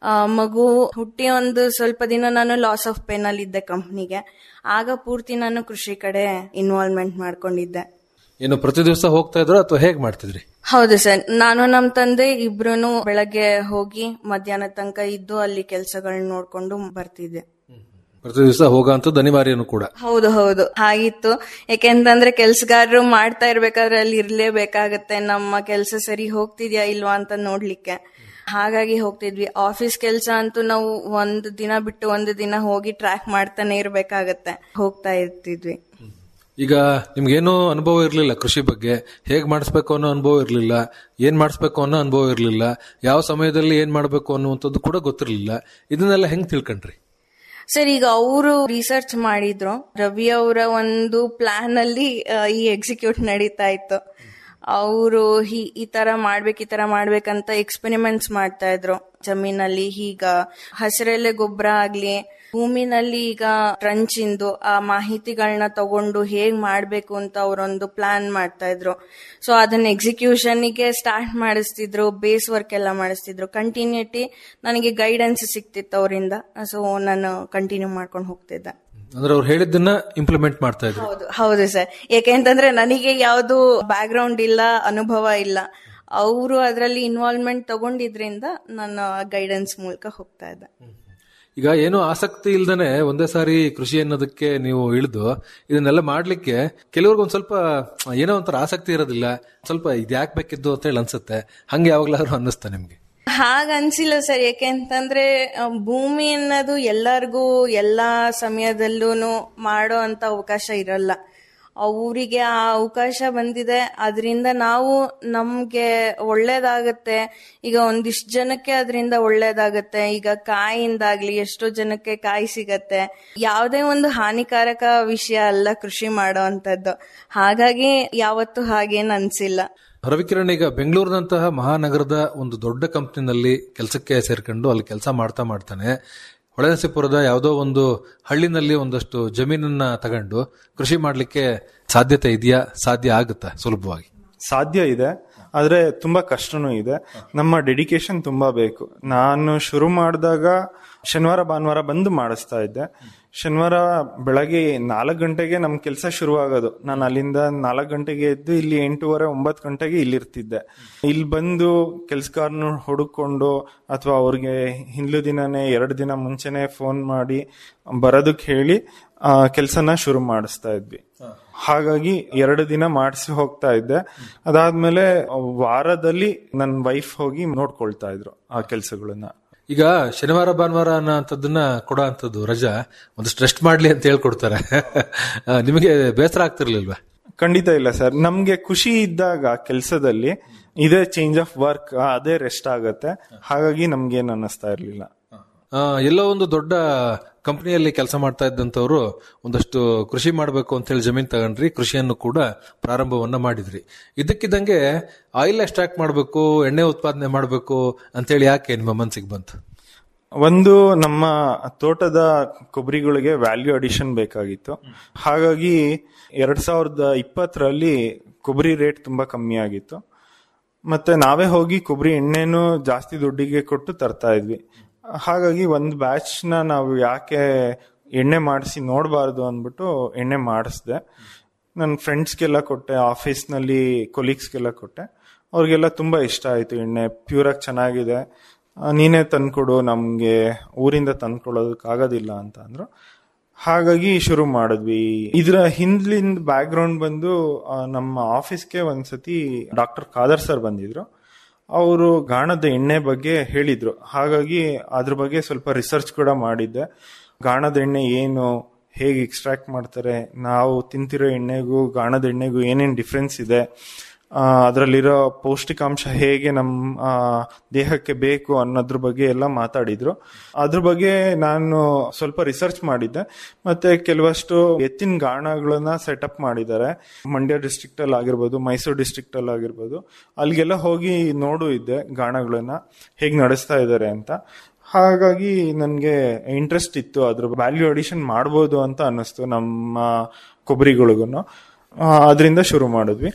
S: ಮಗು ಹುಟ್ಟಿ ಒಂದು ಸ್ವಲ್ಪ ದಿನ ನಾನು ಲಾಸ್ ಆಫ್ ಪೇನ್ ಅಲ್ಲಿ ಇದ್ದೆ ಕಂಪ್ನಿಗೆ ಆಗ ಪೂರ್ತಿ ನಾನು ಕೃಷಿ ಕಡೆ ಇನ್ವಾಲ್ವ್ಮೆಂಟ್ ಮಾಡ್ಕೊಂಡಿದ್ದೆ
Q: ಏನು ಪ್ರತಿ ದಿವಸ ಹೋಗ್ತಾ ಇದ್ರು ಅಥವಾ ಹೇಗ್ ಮಾಡ್ತಿದ್ರಿ
S: ಹೌದು ಸರ್ ನಾನು ನಮ್ ತಂದೆ ಇಬ್ರು ಬೆಳಗ್ಗೆ ಹೋಗಿ ಮಧ್ಯಾಹ್ನ ತನಕ ಇದ್ದು ಅಲ್ಲಿ ಕೆಲಸಗಳನ್ನ ನೋಡ್ಕೊಂಡು ಬರ್ತಿದ್ದೆ
Q: ಪ್ರತಿ ದಿವಸ ಹೋಗೋಂಥದ್ದು ಅನಿವಾರ್ಯನು ಕೂಡ
S: ಹೌದು ಹೌದು ಹಾಗಿತ್ತು ಯಾಕೆಂತಂದ್ರೆ ಕೆಲ್ಸಗಾರರು ಮಾಡ್ತಾ ಇರ್ಬೇಕಾದ್ರೆ ಅಲ್ಲಿ ಇರ್ಲೇಬೇಕಾಗತ್ತೆ ನಮ್ಮ ಕೆಲಸ ಸರಿ ಹೋಗ್ತಿದ್ಯಾ ಇಲ್ವಾ ಅಂತ ನೋಡ್ಲಿಕ್ಕೆ ಹಾಗಾಗಿ ಹೋಗ್ತಿದ್ವಿ ಆಫೀಸ್ ಕೆಲಸ ಅಂತೂ ನಾವು ಒಂದು ದಿನ ಬಿಟ್ಟು ಒಂದು ದಿನ ಹೋಗಿ ಟ್ರ್ಯಾಕ್ ಮಾಡ್ತಾನೆ ಇರ್ಬೇಕಾಗತ್ತೆ ಹೋಗ್ತಾ ಇರ್ತಿದ್ವಿ
Q: ಈಗ ನಿಮ್ಗೇನೂ ಅನುಭವ ಇರಲಿಲ್ಲ ಕೃಷಿ ಬಗ್ಗೆ ಹೇಗ್ ಮಾಡಿಸ್ಬೇಕು ಅನ್ನೋ ಅನುಭವ ಇರಲಿಲ್ಲ ಏನ್ ಮಾಡಿಸ್ಬೇಕು ಅನ್ನೋ ಅನುಭವ ಇರಲಿಲ್ಲ ಯಾವ ಸಮಯದಲ್ಲಿ ಏನ್ ಮಾಡಬೇಕು ಅನ್ನುವಂಥದ್ದು ಕೂಡ ಗೊತ್ತಿರಲಿಲ್ಲ ಇದನ್ನೆಲ್ಲ ಹೆಂಗ್ ತಿಳ್ಕೊಂಡ್ರಿ
S: ಸರ್ ಈಗ ಅವರು ರಿಸರ್ಚ್ ಮಾಡಿದ್ರು ರವಿ ಅವರ ಒಂದು ಪ್ಲಾನ್ ಅಲ್ಲಿ ಆ, ಈ ಎಕ್ಸಿಕ್ಯೂಟ್ ನಡೀತಾ ಇತ್ತು ಅವರು ಈ ತರ ಮಾಡ್ಬೇಕು ಈ ತರ ಮಾಡ್ಬೇಕಂತ ಎಕ್ಸ್ಪೆರಿಮೆಂಟ್ಸ್ ಮಾಡ್ತಾ ಇದ್ರು ಜಮೀನಲ್ಲಿ ಈಗ ಹಸಿರೆಲೆ ಗೊಬ್ಬರ ಆಗ್ಲಿ ಭೂಮಿನಲ್ಲಿ ಈಗ ಟ್ರಂಚ್ ಇಂದು ಆ ಮಾಹಿತಿಗಳನ್ನ ತಗೊಂಡು ಹೇಗ್ ಮಾಡ್ಬೇಕು ಅಂತ ಅವರೊಂದು ಪ್ಲಾನ್ ಮಾಡ್ತಾ ಇದ್ರು ಸೊ ಅದನ್ನ ಎಕ್ಸಿಕ್ಯೂಷನ್ ಗೆ ಸ್ಟಾರ್ಟ್ ಮಾಡಿಸ್ತಿದ್ರು ಬೇಸ್ ವರ್ಕ್ ಎಲ್ಲ ಮಾಡಿಸ್ತಿದ್ರು ಕಂಟಿನ್ಯೂಟಿ ನನಗೆ ಗೈಡೆನ್ಸ್ ಸಿಕ್ತಿತ್ತು ಅವರಿಂದ ಸೊ ನಾನು ಕಂಟಿನ್ಯೂ ಮಾಡ್ಕೊಂಡು ಹೋಗ್ತಿದ್ದೆ
Q: ಅಂದ್ರೆ ಅವ್ರು ಹೇಳಿದ್ದನ್ನ ಇಂಪ್ಲಿಮೆಂಟ್ ಮಾಡ್ತಾ ಇದ್ರು
S: ಹೌದು ಹೌದು ಸರ್ ಯಾಕೆಂತಂದ್ರೆ ನನಗೆ ಯಾವುದು ಬ್ಯಾಕ್ ಗ್ರೌಂಡ್ ಇಲ್ಲ ಅನುಭವ ಇಲ್ಲ ಅವರು ಅದರಲ್ಲಿ ಇನ್ವಾಲ್ವ್ಮೆಂಟ್ ತಗೊಂಡಿದ್ರಿಂದ ನನ್ನ ಗೈಡೆನ್ಸ್ ಮೂಲಕ ಹೋಗ್ತಾ ಇದ್ದೆ
Q: ಈಗ ಏನೋ ಆಸಕ್ತಿ ಇಲ್ದೇನೆ ಒಂದೇ ಸಾರಿ ಕೃಷಿ ಅನ್ನೋದಕ್ಕೆ ನೀವು ಇಳಿದು ಇದನ್ನೆಲ್ಲ ಮಾಡ್ಲಿಕ್ಕೆ ಕೆಲವ್ರಿಗೆ ಒಂದ್ ಸ್ವಲ್ಪ ಏನೋ ಒಂಥರ ಆಸಕ್ತಿ ಇರೋದಿಲ್ಲ ಸ್ವಲ್ಪ ಇದ್ಯಾಕ್ ಬೇಕಿದ್ದು ಅಂತ ಹೇಳಿ ಅನ್ಸುತ್ತೆ ಹಂಗೆ ಯಾವಾಗ್ಲಾದ್ರೂ ಅನ್ನಿಸ್ತಾ ನಿಮ್ಗೆ
S: ಹಾಗ ಅನ್ಸಿಲ್ಲ ಸರ್ ಯಾಕೆಂತಂದ್ರೆ ಆ, ಭೂಮಿ ಅನ್ನೋದು ಎಲ್ಲರಿಗೂ ಎಲ್ಲಾ ಸಮಯದಲ್ಲೂ ಮಾಡೋ ಅಂತ ಅವಕಾಶ ಇರಲ್ಲ ಅವರಿಗೆ ಆ ಅವಕಾಶ ಬಂದಿದೆ ಅದರಿಂದ ನಾವು ನಮ್ಗೆ ಒಳ್ಳೇದಾಗತ್ತೆ ಈಗ ಒಂದಿಷ್ಟು ಜನಕ್ಕೆ ಅದರಿಂದ ಒಳ್ಳೇದಾಗತ್ತೆ ಈಗ ಕಾಯಿಂದಾಗ್ಲಿ ಎಷ್ಟೋ ಜನಕ್ಕೆ ಕಾಯಿ ಸಿಗತ್ತೆ ಯಾವುದೇ ಒಂದು ಹಾನಿಕಾರಕ ವಿಷಯ ಅಲ್ಲ ಕೃಷಿ ಮಾಡೋ ಅಂತದ್ದು ಹಾಗಾಗಿ ಯಾವತ್ತೂ ಹಾಗೇನ್ ಅನ್ಸಿಲ್ಲ
Q: ರವಿಕಿರಣ್ ಈಗ ಬೆಂಗಳೂರಿನಂತಹ ಮಹಾನಗರದ ಒಂದು ದೊಡ್ಡ ಕಂಪ್ನಿನಲ್ಲಿ ಕೆಲಸಕ್ಕೆ ಸೇರ್ಕೊಂಡು ಅಲ್ಲಿ ಕೆಲಸ ಮಾಡ್ತಾ ಮಾಡ್ತಾನೆ ಹೊಳೆನರಸೀಪುರದ ಯಾವುದೋ ಒಂದು ಹಳ್ಳಿನಲ್ಲಿ ಒಂದಷ್ಟು ಜಮೀನನ್ನ ತಗೊಂಡು ಕೃಷಿ ಮಾಡ್ಲಿಕ್ಕೆ ಸಾಧ್ಯತೆ ಇದೆಯಾ ಸಾಧ್ಯ ಆಗುತ್ತಾ ಸುಲಭವಾಗಿ
R: ಸಾಧ್ಯ ಇದೆ ಆದ್ರೆ ತುಂಬಾ ಕಷ್ಟನೂ ಇದೆ ನಮ್ಮ ಡೆಡಿಕೇಶನ್ ತುಂಬಾ ಬೇಕು ನಾನು ಶುರು ಮಾಡಿದಾಗ ಶನಿವಾರ ಭಾನುವಾರ ಬಂದು ಮಾಡಿಸ್ತಾ ಇದ್ದೆ ಶನಿವಾರ ಬೆಳಗ್ಗೆ ನಾಲ್ಕು ಗಂಟೆಗೆ ನಮ್ ಕೆಲಸ ಶುರುವಾಗೋದು ನಾನು ಅಲ್ಲಿಂದ ನಾಲ್ಕು ಗಂಟೆಗೆ ಎದ್ದು ಇಲ್ಲಿ ಎಂಟೂವರೆ ಒಂಬತ್ತು ಗಂಟೆಗೆ ಇಲ್ಲಿರ್ತಿದ್ದೆ ಇಲ್ಲಿ ಬಂದು ಕೆಲ್ಸಗಾರನ ಹುಡುಕೊಂಡು ಅಥವಾ ಅವ್ರಿಗೆ ಹಿಂದ್ಲು ದಿನನೇ ಎರಡು ದಿನ ಮುಂಚೆನೆ ಫೋನ್ ಮಾಡಿ ಬರೋದಕ್ಕೆ ಹೇಳಿ ಕೆಲಸನ ಶುರು ಮಾಡಿಸ್ತಾ ಇದ್ವಿ ಹಾಗಾಗಿ ಎರಡು ದಿನ ಮಾಡಿಸಿ ಹೋಗ್ತಾ ಇದ್ದೆ ಅದಾದ್ಮೇಲೆ ವಾರದಲ್ಲಿ ನನ್ನ ವೈಫ್ ಹೋಗಿ ನೋಡ್ಕೊಳ್ತಾ ಇದ್ರು ಆ ಕೆಲಸಗಳನ್ನ
Q: ಈಗ ಶನಿವಾರ ಭಾನುವಾರ ಅನ್ನೋಂಥದ್ದನ್ನ ಕೊಡೋ ಅಂಥದ್ದು ರಜಾ ಒಂದಷ್ಟು ರೆಸ್ಟ್ ಮಾಡ್ಲಿ ಅಂತ ಹೇಳ್ಕೊಡ್ತಾರೆ ಆ, ನಿಮಗೆ ಬೇಸರ ಆಗ್ತಿರ್ಲಿಲ್ವಾ
R: ಖಂಡಿತ ಇಲ್ಲ ಸರ್ ನಮ್ಗೆ ಖುಷಿ ಇದ್ದಾಗ ಕೆಲಸದಲ್ಲಿ ಇದೇ ಚೇಂಜ್ ಆಫ್ ವರ್ಕ್ ಅದೇ ರೆಸ್ಟ್ ಆಗತ್ತೆ ಹಾಗಾಗಿ ನಮ್ಗೇನ್ ಅನ್ನಿಸ್ತಾ ಇರ್ಲಿಲ್ಲ
Q: ಆ, ಎಲ್ಲೋ ಒಂದು ದೊಡ್ಡ ಕಂಪನಿಯಲ್ಲಿ ಕೆಲಸ ಮಾಡ್ತಾ ಇದ್ದಂಥವ್ರು ಒಂದಷ್ಟು ಕೃಷಿ ಮಾಡಬೇಕು ಅಂತ ಹೇಳಿ ಜಮೀನ್ ತಗೊಂಡ್ರಿ ಕೃಷಿಯನ್ನು ಕೂಡ ಪ್ರಾರಂಭವನ್ನ ಮಾಡಿದ್ರಿ ಇದಕ್ಕಿದ್ದಂಗೆ ಆಯಿಲ್ ಎಕ್ಸ್ಟ್ರಾಕ್ಟ್ ಮಾಡಬೇಕು ಎಣ್ಣೆ ಉತ್ಪಾದನೆ ಮಾಡಬೇಕು ಅಂತೇಳಿ ಯಾಕೆ ನಿಮ್ಮ ಮನಸ್ಸಿಗೆ ಬಂತು
R: ಒಂದು ನಮ್ಮ ತೋಟದ ಕೊಬ್ಬರಿಗಳಿಗೆ ವ್ಯಾಲ್ಯೂ ಅಡಿಷನ್ ಬೇಕಾಗಿತ್ತು ಹಾಗಾಗಿ ಎರಡ್ ಸಾವಿರದ ಇಪ್ಪತ್ತರಲ್ಲಿ ಕೊಬ್ಬರಿ ರೇಟ್ ತುಂಬಾ ಕಮ್ಮಿ ಆಗಿತ್ತು ಮತ್ತೆ ನಾವೇ ಹೋಗಿ ಕೊಬ್ಬರಿ ಎಣ್ಣೆನೂ ಜಾಸ್ತಿ ದುಡ್ಡಿಗೆ ಕೊಟ್ಟು ತರ್ತಾ ಇದ್ವಿ ಹಾಗಾಗಿ ಒಂದು ಬ್ಯಾಚ್ ನ ನಾವು ಯಾಕೆ ಎಣ್ಣೆ ಮಾಡಿಸಿ ನೋಡಬಾರ್ದು ಅಂದ್ಬಿಟ್ಟು ಎಣ್ಣೆ ಮಾಡಿಸ್ದೆ ನನ್ನ ಫ್ರೆಂಡ್ಸ್ಗೆಲ್ಲ ಕೊಟ್ಟೆ ಆಫೀಸ್ನಲ್ಲಿ ಕೊಲೀಗ್ಸ್ಗೆಲ್ಲ ಕೊಟ್ಟೆ ಅವ್ರಿಗೆಲ್ಲ ತುಂಬಾ ಇಷ್ಟ ಆಯ್ತು ಎಣ್ಣೆ ಪ್ಯೂರಾಗಿ ಚೆನ್ನಾಗಿದೆ ಆ, ನೀನೇ ತಂದ್ಕೊಡು ನಮ್ಗೆ ಊರಿಂದ ತಂದ್ಕೊಡೋದಕ್ಕೆ ಆಗೋದಿಲ್ಲ ಅಂತ ಅಂದ್ರು ಹಾಗಾಗಿ ಶುರು ಮಾಡಿದ್ವಿ ಇದರ ಹಿಂದ್ಲಿಂದ ಬ್ಯಾಕ್ ಗ್ರೌಂಡ್ ಬಂದು ಆ, ನಮ್ಮ ಆಫೀಸ್ಗೆ ಒಂದ್ಸತಿ ಡಾಕ್ಟರ್ ಖಾದರ್ ಸರ್ ಬಂದಿದ್ರು ಅವರು ಗಾಣದ ಎಣ್ಣೆ ಬಗ್ಗೆ ಹೇಳಿದ್ರು ಹಾಗಾಗಿ ಅದ್ರ ಬಗ್ಗೆ ಸ್ವಲ್ಪ ರಿಸರ್ಚ್ ಕೂಡ ಮಾಡಿದ್ದೆ ಗಾಣದ ಎಣ್ಣೆ ಏನು ಹೇಗೆ ಎಕ್ಸ್ಟ್ರಾಕ್ಟ್ ಮಾಡ್ತಾರೆ ನಾವು ತಿಂತಿರೋ ಎಣ್ಣೆಗೂ ಗಾಣದ ಎಣ್ಣೆಗೂ ಏನೇನು ಡಿಫ್ರೆನ್ಸ್ ಇದೆ ಆ, ಅದರಲ್ಲಿರೋ ಪೌಷ್ಟಿಕಾಂಶ ಹೇಗೆ ನಮ್ಮ ಆ, ದೇಹಕ್ಕೆ ಬೇಕು ಅನ್ನೋದ್ರ ಬಗ್ಗೆ ಎಲ್ಲ ಮಾತಾಡಿದ್ರು ಅದ್ರ ಬಗ್ಗೆ ನಾನು ಸ್ವಲ್ಪ ರಿಸರ್ಚ್ ಮಾಡಿದ್ದೆ ಮತ್ತೆ ಕೆಲವಷ್ಟು ಎತ್ತಿನ ಗಾಣಗಳನ್ನ ಸೆಟಪ್ ಮಾಡಿದ್ದಾರೆ ಮಂಡ್ಯ ಡಿಸ್ಟ್ರಿಕ್ಟ್ ಅಲ್ಲಿ ಆಗಿರ್ಬೋದು ಮೈಸೂರು ಡಿಸ್ಟ್ರಿಕ್ಟ್ ಅಲ್ಲಿ ಆಗಿರ್ಬೋದು ಅಲ್ಲಿಗೆಲ್ಲ ಹೋಗಿ ನೋಡು ಇದ್ದೆ ಗಾಣಗಳನ್ನ ಹೇಗೆ ನಡೆಸ್ತಾ ಇದ್ದಾರೆ ಅಂತ ಹಾಗಾಗಿ ನನಗೆ ಇಂಟ್ರೆಸ್ಟ್ ಇತ್ತು ಅದ್ರ ವ್ಯಾಲ್ಯೂ ಅಡಿಷನ್ ಮಾಡ್ಬೋದು ಅಂತ ಅನ್ನಿಸ್ತು ನಮ್ಮ ಕೊಬ್ಬರಿಗಳಿಗೂ ಅದರಿಂದ ಶುರು ಮಾಡಿದ್ವಿ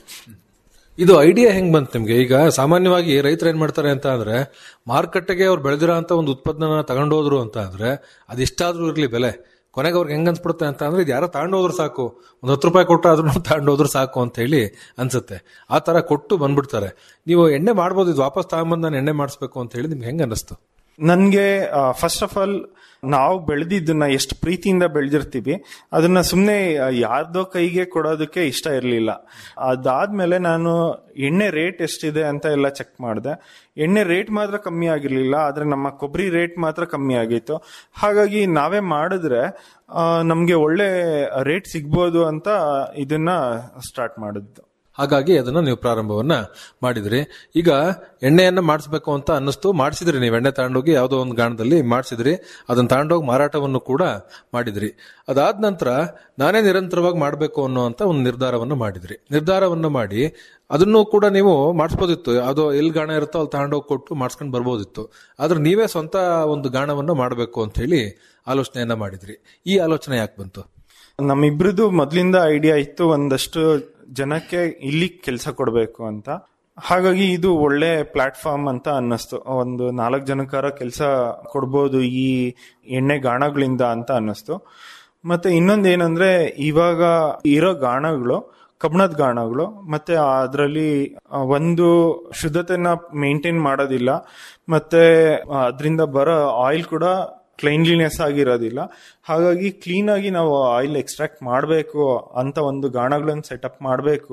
Q: ಇದು ಐಡಿಯಾ ಹೆಂಗ್ ಬಂತು ನಿಮ್ಗೆ ಈಗ ಸಾಮಾನ್ಯವಾಗಿ ರೈತರು ಏನ್ ಮಾಡ್ತಾರೆ ಅಂತ ಅಂದ್ರೆ ಮಾರುಕಟ್ಟೆಗೆ ಅವ್ರು ಬೆಳೆದಿರೋ ಅಂತ ಒಂದು ಉತ್ಪನ್ನ ತಗೊಂಡೋದ್ರು ಅಂತ ಅಂದ್ರೆ ಅದೆಷ್ಟಾದ್ರೂ ಇರ್ಲಿ ಬೆಲೆ ಕೊನೆಗೆ ಅವ್ರಿಗೆ ಹೆಂಗ್ ಅನ್ಸ್ಬಿಡುತ್ತೆ ಅಂತ ಅಂದ್ರೆ ಇದು ಯಾರೋ ತಗೊಂಡೋದ್ರು ಸಾಕು ಒಂದ್ ಹತ್ತು ರೂಪಾಯಿ ಕೊಟ್ಟು ಅದನ್ನು ತಗೊಂಡೋದ್ರು ಸಾಕು ಅಂತ ಹೇಳಿ ಅನ್ಸುತ್ತೆ ಆ ತರ ಕೊಟ್ಟು ಬಂದ್ಬಿಡ್ತಾರೆ ನೀವು ಎಣ್ಣೆ ಮಾಡ್ಬೋದು ಇದು ವಾಪಸ್ ತಗೊಂಬಂದು ನಾನು ಎಣ್ಣೆ ಮಾಡಿಸ್ಬೇಕು ಅಂತ ಹೇಳಿ ನಿಮ್ಗೆ ಹೆಂಗ್ ಅನ್ನಿಸ್ತು
R: ನನ್ಗೆ ಫಸ್ಟ್ ಆಫ್ ಆಲ್ ನಾವು ಬೆಳೆದಿದ್ದನ್ನ ಎಷ್ಟು ಪ್ರೀತಿಯಿಂದ ಬೆಳೆದಿರ್ತೀವಿ ಅದನ್ನ ಸುಮ್ಮನೆ ಯಾರ್ದೋ ಕೈಗೆ ಕೊಡೋದಕ್ಕೆ ಇಷ್ಟ ಇರಲಿಲ್ಲ ಅದಾದ್ಮೇಲೆ ನಾನು ಎಣ್ಣೆ ರೇಟ್ ಎಷ್ಟಿದೆ ಅಂತ ಎಲ್ಲ ಚೆಕ್ ಮಾಡಿದೆ ಎಣ್ಣೆ ರೇಟ್ ಮಾತ್ರ ಕಮ್ಮಿ ಆಗಿರ್ಲಿಲ್ಲ ಆದ್ರೆ ನಮ್ಮ ಕೊಬ್ಬರಿ ರೇಟ್ ಮಾತ್ರ ಕಮ್ಮಿ ಆಗಿತ್ತು ಹಾಗಾಗಿ ನಾವೇ ಮಾಡಿದ್ರೆ ಆ, ನಮ್ಗೆ ಒಳ್ಳೆ ರೇಟ್ ಸಿಗ್ಬೋದು ಅಂತ ಇದನ್ನ ಸ್ಟಾರ್ಟ್ ಮಾಡಿದ್ದು
Q: ಹಾಗಾಗಿ ಅದನ್ನ ನೀವು ಪ್ರಾರಂಭವನ್ನ ಮಾಡಿದ್ರಿ ಈಗ ಎಣ್ಣೆಯನ್ನ ಮಾಡಿಸ್ಬೇಕು ಅಂತ ಅನ್ನಿಸ್ತು ಮಾಡಿಸಿದ್ರಿ ನೀವು ಎಣ್ಣೆ ತಗೊಂಡೋಗಿ ಯಾವುದೋ ಒಂದು ಗಾಣದಲ್ಲಿ ಮಾಡಿಸಿದ್ರಿ ಅದನ್ನ ತಗೊಂಡೋಗಿ ಮಾರಾಟವನ್ನು ಕೂಡ ಮಾಡಿದ್ರಿ ಅದಾದ ನಂತರ ನಾನೇ ನಿರಂತರವಾಗಿ ಮಾಡಬೇಕು ಅನ್ನುವಂತ ಒಂದು ನಿರ್ಧಾರವನ್ನು ಮಾಡಿದ್ರಿ ನಿರ್ಧಾರವನ್ನು ಮಾಡಿ ಅದನ್ನು ಕೂಡ ನೀವು ಮಾಡಿಸ್ಬೋದಿತ್ತು ಯಾವುದೋ ಎಲ್ಲಿ ಗಾಣ ಇರುತ್ತೋ ಅಲ್ಲಿ ತಗೊಂಡೋಗಿ ಕೊಟ್ಟು ಮಾಡಿಸ್ಕೊಂಡು ಬರ್ಬೋದಿತ್ತು ಆದ್ರೆ ನೀವೇ ಸ್ವಂತ ಒಂದು ಗಾಣವನ್ನು ಮಾಡಬೇಕು ಅಂತ ಹೇಳಿ ಆಲೋಚನೆಯನ್ನ ಮಾಡಿದ್ರಿ ಈ ಆಲೋಚನೆ ಯಾಕೆ ಬಂತು
R: ನಮ್ಮಿಬ್ರದ್ದು ಮೊದ್ಲಿಂದ ಐಡಿಯಾ ಇತ್ತು ಒಂದಷ್ಟು ಜನಕ್ಕೆ ಇಲ್ಲಿ ಕೆಲಸ ಕೊಡಬೇಕು ಅಂತ ಹಾಗಾಗಿ ಇದು ಒಳ್ಳೆ ಪ್ಲಾಟ್ಫಾರ್ಮ್ ಅಂತ ಅನ್ನಿಸ್ತು ಒಂದು ನಾಲ್ಕು ಜನಕ್ಕಾರ ಕೆಲಸ ಕೊಡ್ಬೋದು ಈ ಎಣ್ಣೆ ಗಾಣಗಳಿಂದ ಅಂತ ಅನ್ನಿಸ್ತು ಮತ್ತೆ ಇನ್ನೊಂದೇನಂದ್ರೆ ಇವಾಗ ಇರೋ ಗಾಣಗಳು ಕಬ್ಬಣದ ಗಾಣಗಳು ಮತ್ತೆ ಅದರಲ್ಲಿ ಒಂದು ಶುದ್ಧತೆನ ಮೇಂಟೈನ್ ಮಾಡೋದಿಲ್ಲ ಮತ್ತೆ ಅದರಿಂದ ಬರೋ ಆಯಿಲ್ ಕೂಡ ಕ್ಲೈನ್ಲಿನೆಸ್ ಆಗಿರೋದಿಲ್ಲ ಹಾಗಾಗಿ ಕ್ಲೀನ್ ಆಗಿ ನಾವು ಆಯಿಲ್ ಎಕ್ಸ್ಟ್ರಾಕ್ಟ್ ಮಾಡಬೇಕು ಅಂತ ಒಂದು ಗಾಣಗಳನ್ನು ಸೆಟಪ್ ಮಾಡಬೇಕು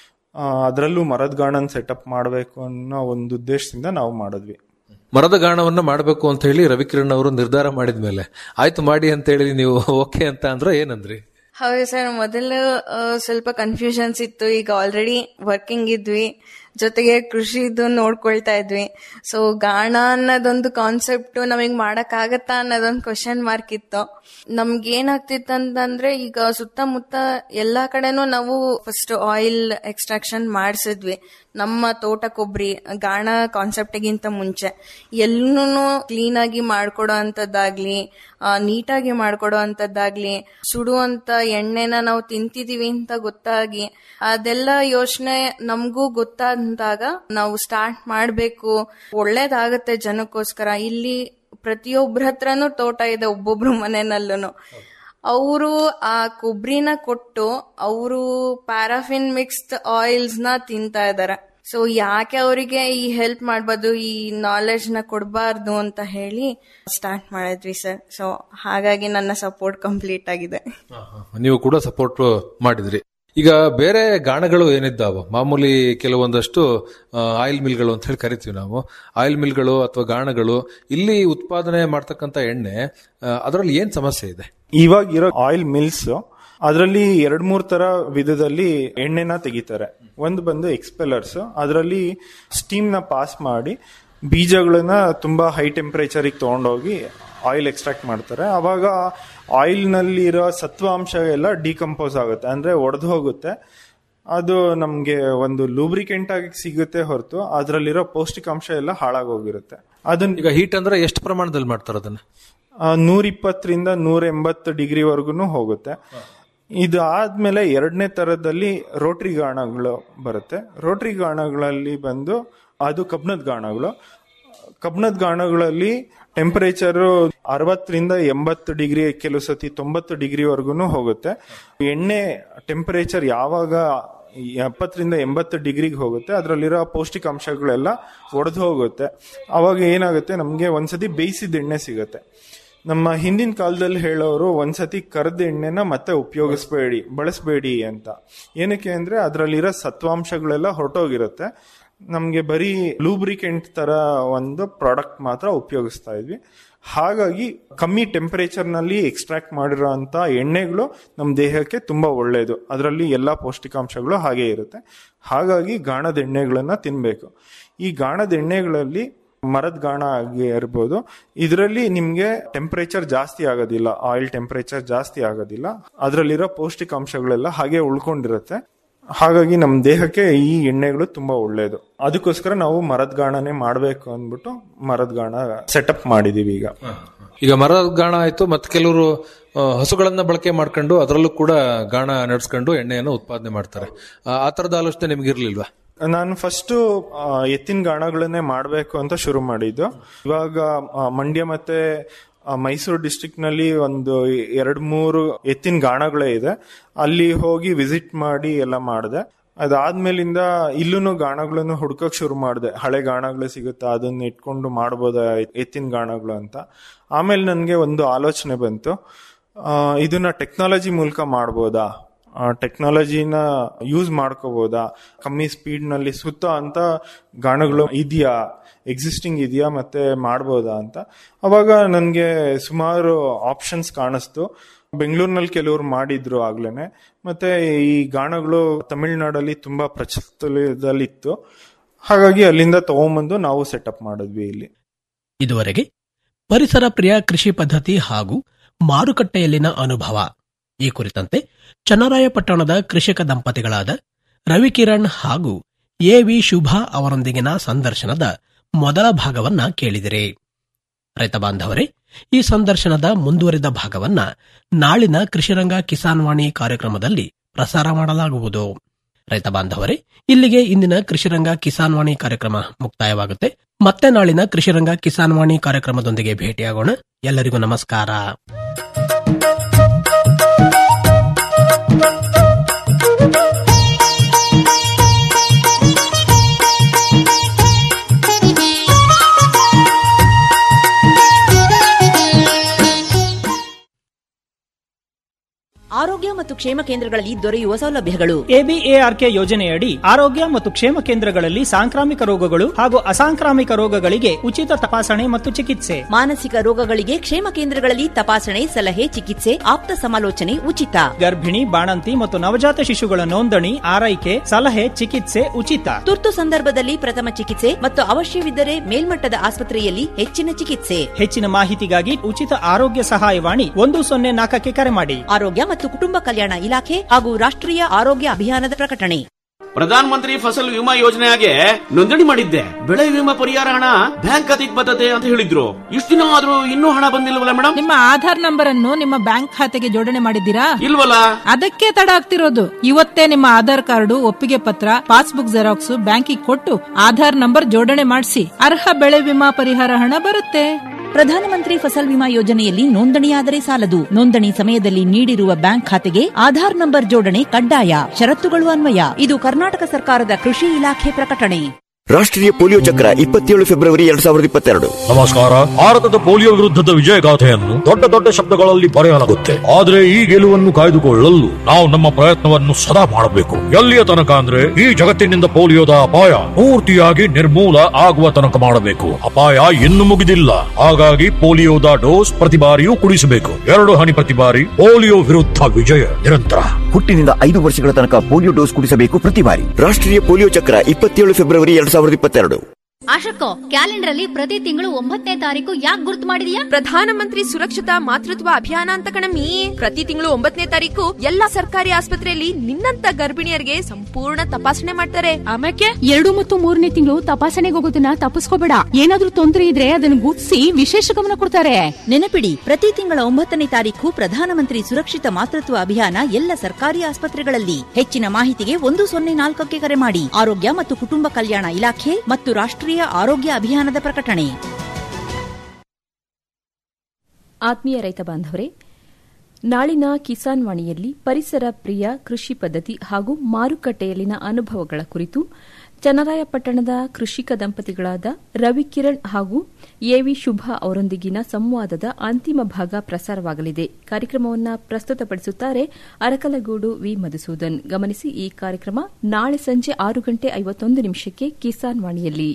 R: ಅದರಲ್ಲೂ ಮರದ ಗಾಣನ ಸೆಟಪ್ ಮಾಡಬೇಕು ಅನ್ನೋ ಒಂದು ಉದ್ದೇಶದಿಂದ ನಾವು ಮಾಡಿದ್ವಿ
Q: ಮರದ ಗಾಣವನ್ನ ಮಾಡಬೇಕು ಅಂತ ಹೇಳಿ ರವಿಕಿರಣ್ ಅವರು ನಿರ್ಧಾರ ಮಾಡಿದ್ಮೇಲೆ ಆಯ್ತು ಮಾಡಿ ಅಂತ ಹೇಳಿ ನೀವು ಓಕೆ ಅಂತ ಅಂದ್ರೆ ಏನಂದ್ರಿ
S: ಹೌದು ಸರ್ ಮೊದಲು ಆ, ಸ್ವಲ್ಪ ಕನ್ಫ್ಯೂಷನ್ಸ್ ಇತ್ತು ಈಗ ಆಲ್ರೆಡಿ ವರ್ಕಿಂಗ್ ಇದ್ವಿ ಜೊತೆಗೆ ಕೃಷಿದು ನೋಡ್ಕೊಳ್ತಾ ಇದ್ವಿ ಸೊ ಗಾಣ ಅನ್ನೋದೊಂದು ಕಾನ್ಸೆಪ್ಟ್ ನಮಗ್ ಮಾಡಕ್ ಆಗತ್ತಾ ಅನ್ನೋದೊಂದು ಕ್ವಶನ್ ಮಾರ್ಕ್ ಇತ್ತು ನಮ್ಗೆ ಏನಾಗ್ತಿತ್ತು ಅಂತಂದ್ರೆ ಈಗ ಸುತ್ತಮುತ್ತ ಎಲ್ಲಾ ಕಡೆನೂ ನಾವು ಫಸ್ಟ್ ಆಯಿಲ್ ಎಕ್ಸ್ಟ್ರಾಕ್ಷನ್ ಮಾಡಿಸಿದ್ವಿ ನಮ್ಮ ತೋಟ ಕೊಬ್ಬರಿ ಗಾಣ ಕಾನ್ಸೆಪ್ಟ್ಗಿಂತ ಮುಂಚೆ ಎಲ್ಲೂ ಕ್ಲೀನ್ ಆಗಿ ಮಾಡ್ಕೊಡೋ ಅಂತದ್ದಾಗ್ಲಿ ನೀಟಾಗಿ ಮಾಡ್ಕೊಡೋ ಅಂತದ್ದಾಗ್ಲಿ ಸುಡುವಂತ ಎಣ್ಣೆನ ನಾವು ತಿಂತಿದೀವಿ ಅಂತ ಗೊತ್ತಾಗಿ ಅದೆಲ್ಲ ಯೋಚನೆ ನಮಗೂ ಗೊತ್ತಾದಾಗ ನಾವು ಸ್ಟಾರ್ಟ್ ಮಾಡ್ಬೇಕು ಒಳ್ಳೇದಾಗತ್ತೆ ಜನಕ್ಕೋಸ್ಕರ ಇಲ್ಲಿ ಪ್ರತಿಯೊಬ್ಬರ ಹತ್ರನೂ ತೋಟ ಇದೆ ಒಬ್ಬೊಬ್ರು ಮನೆಯಲ್ಲೂ ಅವರು ಆ ಕೊಬ್ಬರಿನ ಕೊಟ್ಟು ಅವರು ಪ್ಯಾರಾಫಿನ್ ಮಿಕ್ಸ್ಡ್ ಆಯಿಲ್ಸ್ ನ ತಿಂತಾ ಇದಾರೆ ಸೊ ಯಾಕೆ ಅವರಿಗೆ ಈ ಹೆಲ್ಪ್ ಮಾಡ್ಬೋದು ಈ ನಾಲೆಡ್ಜ್ ನ ಕೊಡಬಾರ್ದು ಅಂತ ಹೇಳಿ ಸ್ಟಾರ್ಟ್ ಮಾಡಿದ್ವಿ ಸರ್ ಸೊ ಹಾಗಾಗಿ ನನ್ನ ಸಪೋರ್ಟ್ ಕಂಪ್ಲೀಟ್ ಆಗಿದೆ
Q: ನೀವು ಕೂಡ ಸಪೋರ್ಟ್ ಮಾಡಿದ್ರಿ ಈಗ ಬೇರೆ ಗಾಣಗಳು ಏನಿದ್ದಾವ ಮಾಮೂಲಿ ಕೆಲವೊಂದಷ್ಟು ಆಯಿಲ್ ಮಿಲ್ಗಳು ಅಂತ ಹೇಳಿ ಕರಿತೀವಿ ನಾವು ಆಯಿಲ್ ಮಿಲ್ಗಳು ಅಥವಾ ಗಾಣಗಳು ಇಲ್ಲಿ ಉತ್ಪಾದನೆ ಮಾಡ್ತಕ್ಕಂಥ ಎಣ್ಣೆ ಅದರಲ್ಲಿ ಏನ್ ಸಮಸ್ಯೆ ಇದೆ
R: ಇವಾಗ ಇರೋ ಆಯಿಲ್ ಮಿಲ್ಸ್ ಅದರಲ್ಲಿ ಎರಡ್ ಮೂರ್ ತರ ವಿಧದಲ್ಲಿ ಎಣ್ಣೆನ ತೆಗಿತಾರೆ ಒಂದು ಬಂದು ಎಕ್ಸ್ಪೆಲರ್ಸ್ ಅದರಲ್ಲಿ ಸ್ಟೀಮ್ ನ ಪಾಸ್ ಮಾಡಿ ಬೀಜಗಳನ್ನ ತುಂಬಾ ಹೈ ಟೆಂಪರೇಚರ್ ತಗೊಂಡೋಗಿ ಆಯಿಲ್ ಎಕ್ಸ್ಟ್ರಾಕ್ಟ್ ಮಾಡ್ತಾರೆ ಅವಾಗ ಆಯಿಲ್ ನಲ್ಲಿರೋ ಸತ್ವಾಂಶ ಎಲ್ಲ ಡಿಕಂಪೋಸ್ ಆಗುತ್ತೆ ಅಂದ್ರೆ ಒಡೆದು ಹೋಗುತ್ತೆ ಅದು ನಮ್ಗೆ ಒಂದು ಲೂಬ್ರಿಕೆಂಟ್ ಆಗಿ ಸಿಗುತ್ತೆ ಹೊರತು ಅದರಲ್ಲಿರೋ ಪೌಷ್ಟಿಕಾಂಶ ಎಲ್ಲ ಹಾಳಾಗೋಗಿರುತ್ತೆ ಅದನ್ನ
Q: ಈಗ ಹೀಟ್ ಅಂದ್ರೆ ಎಷ್ಟು ಪ್ರಮಾಣದಲ್ಲಿ ಮಾಡ್ತಾರೆ ಅದನ್ನ
R: ನೂರ ಇಪ್ಪತ್ತರಿಂದ ನೂರ ಎಂಬತ್ತು ಡಿಗ್ರಿವರೆಗೂ ಹೋಗುತ್ತೆ ಇದು ಆದ್ಮೇಲೆ ಎರಡನೇ ತರದಲ್ಲಿ ರೋಟ್ರಿ ಗಾಣಗಳು ಬರುತ್ತೆ ರೋಟ್ರಿ ಗಾಣಗಳಲ್ಲಿ ಬಂದು ಅದು ಕಬ್ಣದ ಗಾಣಗಳು ಕಬ್ಣದ ಗಾಣಗಳಲ್ಲಿ ಟೆಂಪರೇಚರ್ ಅರವತ್ತರಿಂದ ಎಂಬತ್ತು ಡಿಗ್ರಿ ಕೆಲವು ಸತಿ ತೊಂಬತ್ತು ಡಿಗ್ರಿವರೆಗೂ ಹೋಗುತ್ತೆ ಎಣ್ಣೆ ಟೆಂಪರೇಚರ್ ಯಾವಾಗ ಎಪ್ಪತ್ತರಿಂದ ಎಂಬತ್ತು ಡಿಗ್ರಿಗೆ ಹೋಗುತ್ತೆ ಅದರಲ್ಲಿರೋ ಪೌಷ್ಟಿಕಾಂಶಗಳೆಲ್ಲ ಒಡೆದು ಹೋಗುತ್ತೆ ಅವಾಗ ಏನಾಗುತ್ತೆ ನಮಗೆ ಒಂದ್ಸತಿ ಬೇಯಿಸಿದ ಎಣ್ಣೆ ಸಿಗುತ್ತೆ ನಮ್ಮ ಹಿಂದಿನ ಕಾಲದಲ್ಲಿ ಹೇಳೋರು ಒಂದ್ಸತಿ ಕರ್ದ ಎಣ್ಣೆನ ಮತ್ತೆ ಉಪಯೋಗಿಸ್ಬೇಡಿ ಬಳಸಬೇಡಿ ಅಂತ ಏನಕ್ಕೆ ಅಂದ್ರೆ ಅದರಲ್ಲಿರೋ ಸತ್ವಾಂಶಗಳೆಲ್ಲ ಹೊರಟೋಗಿರುತ್ತೆ ನಮ್ಗೆ ಬರೀ ಲೂಬ್ರಿಕೆಂಟ್ ತರ ಒಂದು ಪ್ರಾಡಕ್ಟ್ ಮಾತ್ರ ಉಪಯೋಗಿಸ್ತಾ ಇದ್ವಿ ಹಾಗಾಗಿ ಕಮ್ಮಿ ಟೆಂಪರೇಚರ್ ನಲ್ಲಿ ಎಕ್ಸ್ಟ್ರಾಕ್ಟ್ ಮಾಡಿರೋ ಅಂತ ಎಣ್ಣೆಗಳು ನಮ್ಮ ದೇಹಕ್ಕೆ ತುಂಬಾ ಒಳ್ಳೆಯದು ಅದರಲ್ಲಿ ಎಲ್ಲಾ ಪೌಷ್ಟಿಕಾಂಶಗಳು ಹಾಗೆ ಇರುತ್ತೆ ಹಾಗಾಗಿ ಗಾಣದ ಎಣ್ಣೆಗಳನ್ನ ತಿನ್ಬೇಕು ಈ ಗಾಣದ ಎಣ್ಣೆಗಳಲ್ಲಿ ಮರದ ಗಾಣ ಆಗಿ ಇರ್ಬೋದು ಇದರಲ್ಲಿ ನಿಮ್ಗೆ ಟೆಂಪರೇಚರ್ ಜಾಸ್ತಿ ಆಗೋದಿಲ್ಲ ಆಯಿಲ್ ಟೆಂಪರೇಚರ್ ಜಾಸ್ತಿ ಆಗೋದಿಲ್ಲ ಅದರಲ್ಲಿರೋ ಪೌಷ್ಟಿಕಾಂಶಗಳೆಲ್ಲ ಹಾಗೆ ಉಳ್ಕೊಂಡಿರುತ್ತೆ ಹಾಗಾಗಿ ನಮ್ಮ ದೇಹಕ್ಕೆ ಈ ಎಣ್ಣೆಗಳು ತುಂಬಾ ಒಳ್ಳೇದು ಅದಕ್ಕೋಸ್ಕರ ನಾವು ಮರದ ಗಾಣನೇ ಮಾಡಬೇಕು ಅಂದ್ಬಿಟ್ಟು ಮರದ ಗಾಣ ಸೆಟಪ್ ಮಾಡಿದೀವಿ ಈಗ
Q: ಈಗ ಮರದ ಗಾಣ ಆಯ್ತು ಮತ್ತೆ ಕೆಲವರು ಆ, ಹಸುಗಳನ್ನ ಬಳಕೆ ಮಾಡ್ಕೊಂಡು ಅದರಲ್ಲೂ ಕೂಡ ಗಾಣ ನಡೆಸ್ಕೊಂಡು ಎಣ್ಣೆಯನ್ನು ಉತ್ಪಾದನೆ ಮಾಡ್ತಾರೆ ಆ, ಆ ತರದ ಆಲೋಚನೆ ನಿಮ್ಗೆ ಇರ್ಲಿಲ್ವಾ
R: ನಾನು ಫಸ್ಟ್ ಎತ್ತಿನ ಗಾಣಗಳನ್ನೇ ಮಾಡಬೇಕು ಅಂತ ಶುರು ಮಾಡಿದ್ದು ಇವಾಗ ಆ, ಮಂಡ್ಯ ಮತ್ತೆ ಆ, ಮೈಸೂರು ಡಿಸ್ಟ್ರಿಕ್ಟ್ ನಲ್ಲಿ ಒಂದು ಎರಡ್ ಮೂರು ಎತ್ತಿನ ಗಾಣಗಳೇ ಇದೆ ಅಲ್ಲಿ ಹೋಗಿ ವಿಸಿಟ್ ಮಾಡಿ ಎಲ್ಲ ಮಾಡಿದೆ ಅದಾದ್ಮೇಲಿಂದ ಇಲ್ಲೂ ಗಾಣಗಳನ್ನು ಹುಡ್ಕಕ್ ಶುರು ಮಾಡಿದೆ ಹಳೆ ಗಾಣಗಳು ಸಿಗುತ್ತಾ ಅದನ್ನ ಇಟ್ಕೊಂಡು ಮಾಡ್ಬೋದಾ ಎತ್ತಿನ ಗಾಣಗಳು ಅಂತ ಆಮೇಲೆ ನನಗೆ ಒಂದು ಆಲೋಚನೆ ಬಂತು ಆ, ಇದನ್ನ ಟೆಕ್ನಾಲಜಿ ಮೂಲಕ ಮಾಡ್ಬೋದಾ ಟೆಕ್ನಾಲಜಿನ ಯೂಸ್ ಮಾಡ್ಕೋಬೋದಾ ಕಮ್ಮಿ ಸ್ಪೀಡ್ ನಲ್ಲಿ ಸುತ್ತ ಅಂತ ಗಾಣಗಳು ಇದೆಯಾ ಎಕ್ಸಿಸ್ಟಿಂಗ್ ಇದೆಯಾ ಮತ್ತೆ ಮಾಡ್ಬೋದಾ ಅಂತ ಅವಾಗ ನನಗೆ ಸುಮಾರು ಆಪ್ಷನ್ಸ್ ಕಾಣಿಸ್ತು ಬೆಂಗಳೂರಿನಲ್ಲಿ ಕೆಲವರು ಮಾಡಿದ್ರು ಆಗ್ಲೇನೆ ಮತ್ತೆ ಈ ಗಾಣಗಳು ತಮಿಳುನಾಡಲ್ಲಿ ತುಂಬಾ ಪ್ರಚಲಿತದಲ್ಲಿತ್ತು ಹಾಗಾಗಿ ಅಲ್ಲಿಂದ ತಗೊಂಬಂದು ನಾವು ಸೆಟಪ್ ಮಾಡಿದ್ವಿ ಇಲ್ಲಿ
P: ಇದುವರೆಗೆ ಪರಿಸರ ಪ್ರಿಯ ಕೃಷಿ ಪದ್ಧತಿ ಹಾಗೂ ಮಾರುಕಟ್ಟೆಯಲ್ಲಿನ ಅನುಭವ ಈ ಕುರಿತಂತೆ ಚನ್ನರಾಯಪಟ್ಟಣದ ಕೃಷಿಕ ದಂಪತಿಗಳಾದ ರವಿಕಿರಣ್ ಹಾಗೂ ಎ ವಿ ಶುಭಾ ಅವರೊಂದಿಗಿನ ಸಂದರ್ಶನದ ಮೊದಲ ಭಾಗವನ್ನ ಕೇಳಿದಿರಿ ರೈತ ಬಾಂಧವರೇ ಈ ಸಂದರ್ಶನದ ಮುಂದುವರಿದ ಭಾಗವನ್ನ ನಾಳಿನ ಕೃಷಿರಂಗ ಕಿಸಾನ್ ವಾಣಿ ಕಾರ್ಯಕ್ರಮದಲ್ಲಿ ಪ್ರಸಾರ ಮಾಡಲಾಗುವುದು ರೈತ ಬಾಂಧವರೇ ಇಲ್ಲಿಗೆ ಇಂದಿನ ಕೃಷಿರಂಗ ಕಿಸಾನ್ ವಾಣಿ ಕಾರ್ಯಕ್ರಮ ಮುಕ್ತಾಯವಾಗುತ್ತೆ ಮತ್ತೆ ನಾಳಿನ ಕೃಷಿರಂಗ ಕಿಸಾನ್ ವಾಣಿ ಕಾರ್ಯಕ್ರಮದೊಂದಿಗೆ ಭೇಟಿಯಾಗೋಣ ಎಲ್ಲರಿಗೂ ನಮಸ್ಕಾರ
K: ಆರೋಗ್ಯ ಮತ್ತು ಕ್ಷೇಮ ಕೇಂದ್ರಗಳಲ್ಲಿ ದೊರೆಯುವ ಸೌಲಭ್ಯಗಳು
I: ಎಬಿಎಆರ್ಕೆ ಯೋಜನೆಯಡಿ ಆರೋಗ್ಯ ಮತ್ತು ಕ್ಷೇಮ ಕೇಂದ್ರಗಳಲ್ಲಿ ಸಾಂಕ್ರಾಮಿಕ ರೋಗಗಳು ಹಾಗೂ ಅಸಾಂಕ್ರಾಮಿಕ ರೋಗಗಳಿಗೆ ಉಚಿತ ತಪಾಸಣೆ ಮತ್ತು ಚಿಕಿತ್ಸೆ
K: ಮಾನಸಿಕ ರೋಗಗಳಿಗೆ ಕ್ಷೇಮ ಕೇಂದ್ರಗಳಲ್ಲಿ ತಪಾಸಣೆ ಸಲಹೆ ಚಿಕಿತ್ಸೆ ಆಪ್ತ ಸಮಾಲೋಚನೆ ಉಚಿತ
I: ಗರ್ಭಿಣಿ ಬಾಣಂತಿ ಮತ್ತು ನವಜಾತ ಶಿಶುಗಳ ನೋಂದಣಿ ಆರೈಕೆ ಸಲಹೆ ಚಿಕಿತ್ಸೆ ಉಚಿತ
K: ತುರ್ತು ಸಂದರ್ಭದಲ್ಲಿ ಪ್ರಥಮ ಚಿಕಿತ್ಸೆ ಮತ್ತು ಅವಶ್ಯವಿದ್ದರೆ ಮೇಲ್ಮಟ್ಟದ ಆಸ್ಪತ್ರೆಯಲ್ಲಿ ಹೆಚ್ಚಿನ ಚಿಕಿತ್ಸೆ
I: ಹೆಚ್ಚಿನ ಮಾಹಿತಿಗಾಗಿ ಉಚಿತ ಆರೋಗ್ಯ ಸಹಾಯವಾಣಿ ಒಂದು ಸೊನ್ನೆ ನಾಲ್ಕಕ್ಕೆ ಕರೆ ಮಾಡಿ
K: ಆರೋಗ್ಯ ಮತ್ತು ಕುಟುಂಬ ಕಲ್ಯಾಣ ಇಲಾಖೆ ಹಾಗೂ ರಾಷ್ಟ್ರೀಯ ಆರೋಗ್ಯ ಅಭಿಯಾನದ ಪ್ರಕಟಣೆ
O: ಪ್ರಧಾನ ಮಂತ್ರಿ ಫಸಲ್ ವಿಮಾ ಯೋಜನೆಗೆ ನೋಂದಣಿ ಮಾಡಿದ್ದೆ ಬೆಳೆ ವಿಮಾ ಪರಿಹಾರ ಹಣ ಬ್ಯಾಂಕ್ ಖಾತೆಗೆ ಬರ್ತದೆ ಅಂತ ಹೇಳಿದ್ರು ಇಷ್ಟು ದಿನ ಆದ್ರೂ ಇನ್ನೂ ಹಣ ಬಂದಿಲ್ವಲ್ಲ ಮೇಡಮ್
T: ನಿಮ್ಮ ಆಧಾರ್ ನಂಬರ್ ಅನ್ನು ನಿಮ್ಮ ಬ್ಯಾಂಕ್ ಖಾತೆಗೆ ಜೋಡಣೆ ಮಾಡಿದ್ದೀರಾ
O: ಇಲ್ವಲ್ಲ
T: ಅದಕ್ಕೆ ತಡ ಆಗ್ತಿರೋದು ಇವತ್ತೇ ನಿಮ್ಮ ಆಧಾರ್ ಕಾರ್ಡು ಒಪ್ಪಿಗೆ ಪತ್ರ ಪಾಸ್ಬುಕ್ ಜೆರಾಕ್ಸ್ ಬ್ಯಾಂಕಿಗೆ ಕೊಟ್ಟು ಆಧಾರ್ ನಂಬರ್ ಜೋಡಣೆ ಮಾಡಿಸಿ ಅರ್ಹ ಬೆಳೆ ವಿಮಾ ಪರಿಹಾರ ಹಣ ಬರುತ್ತೆ
K: ಪ್ರಧಾನಮಂತ್ರಿ ಫಸಲ್ ವಿಮಾ ಯೋಜನೆಯಲ್ಲಿ ನೋಂದಣಿಯಾದರೆ ಸಾಲದು ನೋಂದಣಿ ಸಮಯದಲ್ಲಿ ನೀಡಿರುವ ಬ್ಯಾಂಕ್ ಖಾತೆಗೆ ಆಧಾರ್ ನಂಬರ್ ಜೋಡಣೆ ಕಡ್ಡಾಯ ಷರತ್ತುಗಳು ಅನ್ವಯ ಇದು ಕರ್ನಾಟಕ ಸರ್ಕಾರದ ಕೃಷಿ ಇಲಾಖೆ ಪ್ರಕಟಣೆ
B: ರಾಷ್ಟ್ರೀಯ ಪೋಲಿಯೋ ಚಕ್ರ ಇಪ್ಪತ್ತೇಳು ಫೆಬ್ರವರಿ ಎರಡ್ ಸಾವಿರದ ಇಪ್ಪತ್ತೆರಡು
U: ನಮಸ್ಕಾರ ಭಾರತದ ಪೋಲಿಯೋ ವಿರುದ್ಧದ ವಿಜಯಗಾಥೆಯನ್ನು ದೊಡ್ಡ ದೊಡ್ಡ ಶಬ್ದಗಳಲ್ಲಿ ಬರೆಯಲಾಗುತ್ತೆ ಆದರೆ ಈ ಗೆಲುವನ್ನು ಕಾಯ್ದುಕೊಳ್ಳಲು ನಾವು ನಮ್ಮ ಪ್ರಯತ್ನವನ್ನು ಸದಾ ಮಾಡಬೇಕು ಎಲ್ಲಿಯ ತನಕ ಅಂದ್ರೆ ಈ ಜಗತ್ತಿನಿಂದ ಪೋಲಿಯೋದ ಅಪಾಯ ಪೂರ್ತಿಯಾಗಿ ನಿರ್ಮೂಲ ಆಗುವ ತನಕ ಮಾಡಬೇಕು ಅಪಾಯ ಇನ್ನು ಮುಗಿದಿಲ್ಲ ಹಾಗಾಗಿ ಪೋಲಿಯೋದ ಡೋಸ್ ಪ್ರತಿ ಬಾರಿಯೂ ಕುಡಿಸಬೇಕು ಎರಡು ಹನಿ ಪ್ರತಿ ಬಾರಿ ಪೋಲಿಯೋ ವಿರುದ್ಧ ವಿಜಯ ನಿರಂತರ
B: ಹುಟ್ಟಿನಿಂದ ಐದು ವರ್ಷಗಳ ತನಕ ಪೋಲಿಯೋ ಡೋಸ್ ಕುಡಿಸಬೇಕು ಪ್ರತಿ ಬಾರಿ ರಾಷ್ಟ್ರೀಯ ಪೋಲಿಯೋ ಚಕ್ರ ಇಪ್ಪತ್ತೇಳು ಫೆಬ್ರವರಿ ಎರಡ್ ಸಾವಿರದ ಇಪ್ಪತ್ತೆರಡು
V: ಆಶಕ್ಕೋ ಕ್ಯಾಲೆಂಡರ್ ಅಲ್ಲಿ ಪ್ರತಿ ತಿಂಗಳು ಒಂಬತ್ತನೇ ತಾರೀಕು ಯಾಕೆ ಗುರುತು ಮಾಡಿದ್ಯಾ
W: ಪ್ರಧಾನಮಂತ್ರಿ ಸುರಕ್ಷತಾ ಮಾತೃತ್ವ ಅಭಿಯಾನ ಅಂತ ಕಣಮ್ಮಿ ಪ್ರತಿ ತಿಂಗಳು ಒಂಬತ್ತನೇ ತಾರೀಕು ಎಲ್ಲಾ ಸರ್ಕಾರಿ ಆಸ್ಪತ್ರೆಯಲ್ಲಿ ನಿನ್ನಂತ ಗರ್ಭಿಣಿಯರಿಗೆ ಸಂಪೂರ್ಣ ತಪಾಸಣೆ ಮಾಡ್ತಾರೆ
N: ಆಮೇಲೆ ಎರಡು ಮತ್ತು ಮೂರನೇ ತಿಂಗಳು ತಪಾಸಣೆಗೆ ಹೋಗೋದನ್ನ ತಪ್ಪಿಸ್ಕೋಬೇಡ ಏನಾದ್ರೂ ತೊಂದರೆ ಇದ್ರೆ ಅದನ್ನ ಗುರ್ತಿಸಿ ವಿಶೇಷ ಗಮನ ಕೊಡ್ತಾರೆ
K: ನೆನಪಿಡಿ ಪ್ರತಿ ತಿಂಗಳ ಒಂಬತ್ತನೇ ತಾರೀಕು ಪ್ರಧಾನಮಂತ್ರಿ ಸುರಕ್ಷಿತ ಮಾತೃತ್ವ ಅಭಿಯಾನ ಎಲ್ಲ ಸರ್ಕಾರಿ ಆಸ್ಪತ್ರೆಗಳಲ್ಲಿ ಹೆಚ್ಚಿನ ಮಾಹಿತಿಗೆ ಒಂದು ಸೊನ್ನೆ ನಾಲ್ಕಕ್ಕೆ ಕರೆ ಮಾಡಿ ಆರೋಗ್ಯ ಮತ್ತು ಕುಟುಂಬ ಕಲ್ಯಾಣ ಇಲಾಖೆ ಮತ್ತು ರಾಷ್ಟ್ರೀಯ ಆರೋಗ್ಯ ಅಭಿಯಾನದ ಪ್ರಕಟಣೆ
A: ಆತ್ಮೀಯ ರೈತ ಬಾಂಧವರೇ ನಾಳಿನ ಕಿಸಾನ್ ವಾಣಿಯಲ್ಲಿ ಪರಿಸರ ಪ್ರಿಯ ಕೃಷಿ ಪದ್ಧತಿ ಹಾಗೂ ಮಾರುಕಟ್ಟೆಯಲ್ಲಿನ ಅನುಭವಗಳ ಕುರಿತು ಚನ್ನರಾಯಪಟ್ಟಣದ ಕೃಷಿಕ ದಂಪತಿಗಳಾದ ರವಿಕಿರಣ್ ಹಾಗೂ ಎವಿ ಶುಭಾ ಅವರೊಂದಿಗಿನ ಸಂವಾದದ ಅಂತಿಮ ಭಾಗ ಪ್ರಸಾರವಾಗಲಿದೆ ಕಾರ್ಯಕ್ರಮವನ್ನು ಪ್ರಸ್ತುತಪಡಿಸುತ್ತಾರೆ ಅರಕಲಗೂಡು ವಿ ಮಧುಸೂದನ್ ಗಮನಿಸಿ ಈ ಕಾರ್ಯಕ್ರಮ ನಾಳೆ ಸಂಜೆ ಆರು ಗಂಟೆ ಐವತ್ತೊಂದು ನಿಮಿಷಕ್ಕೆ ಕಿಸಾನ್ ವಾಣಿಯಲ್ಲಿ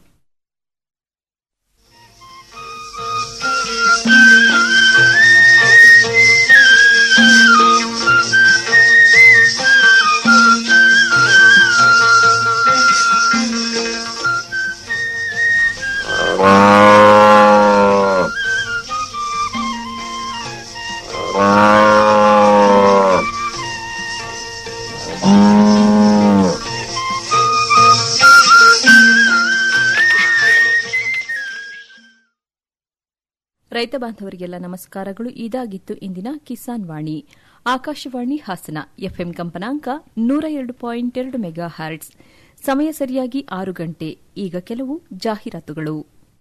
A: ರೈತ ಬಾಂಧವರಿಗೆಲ್ಲ ನಮಸ್ಕಾರಗಳು ಇದಾಗಿತ್ತು ಇಂದಿನ ಕಿಸಾನ್ ವಾಣಿ ಆಕಾಶವಾಣಿ ಹಾಸನ ಎಫ್ಎಂ ಕಂಪನಾಂಕ ನೂರ ಎರಡು ಪಾಯಿಂಟ್ ಎರಡು ಮೆಗಾ ಹರ್ಟ್ಸ್ ಸಮಯ ಸರಿಯಾಗಿ ಆರು ಗಂಟೆ ಈಗ ಕೆಲವು ಜಾಹೀರಾತುಗಳು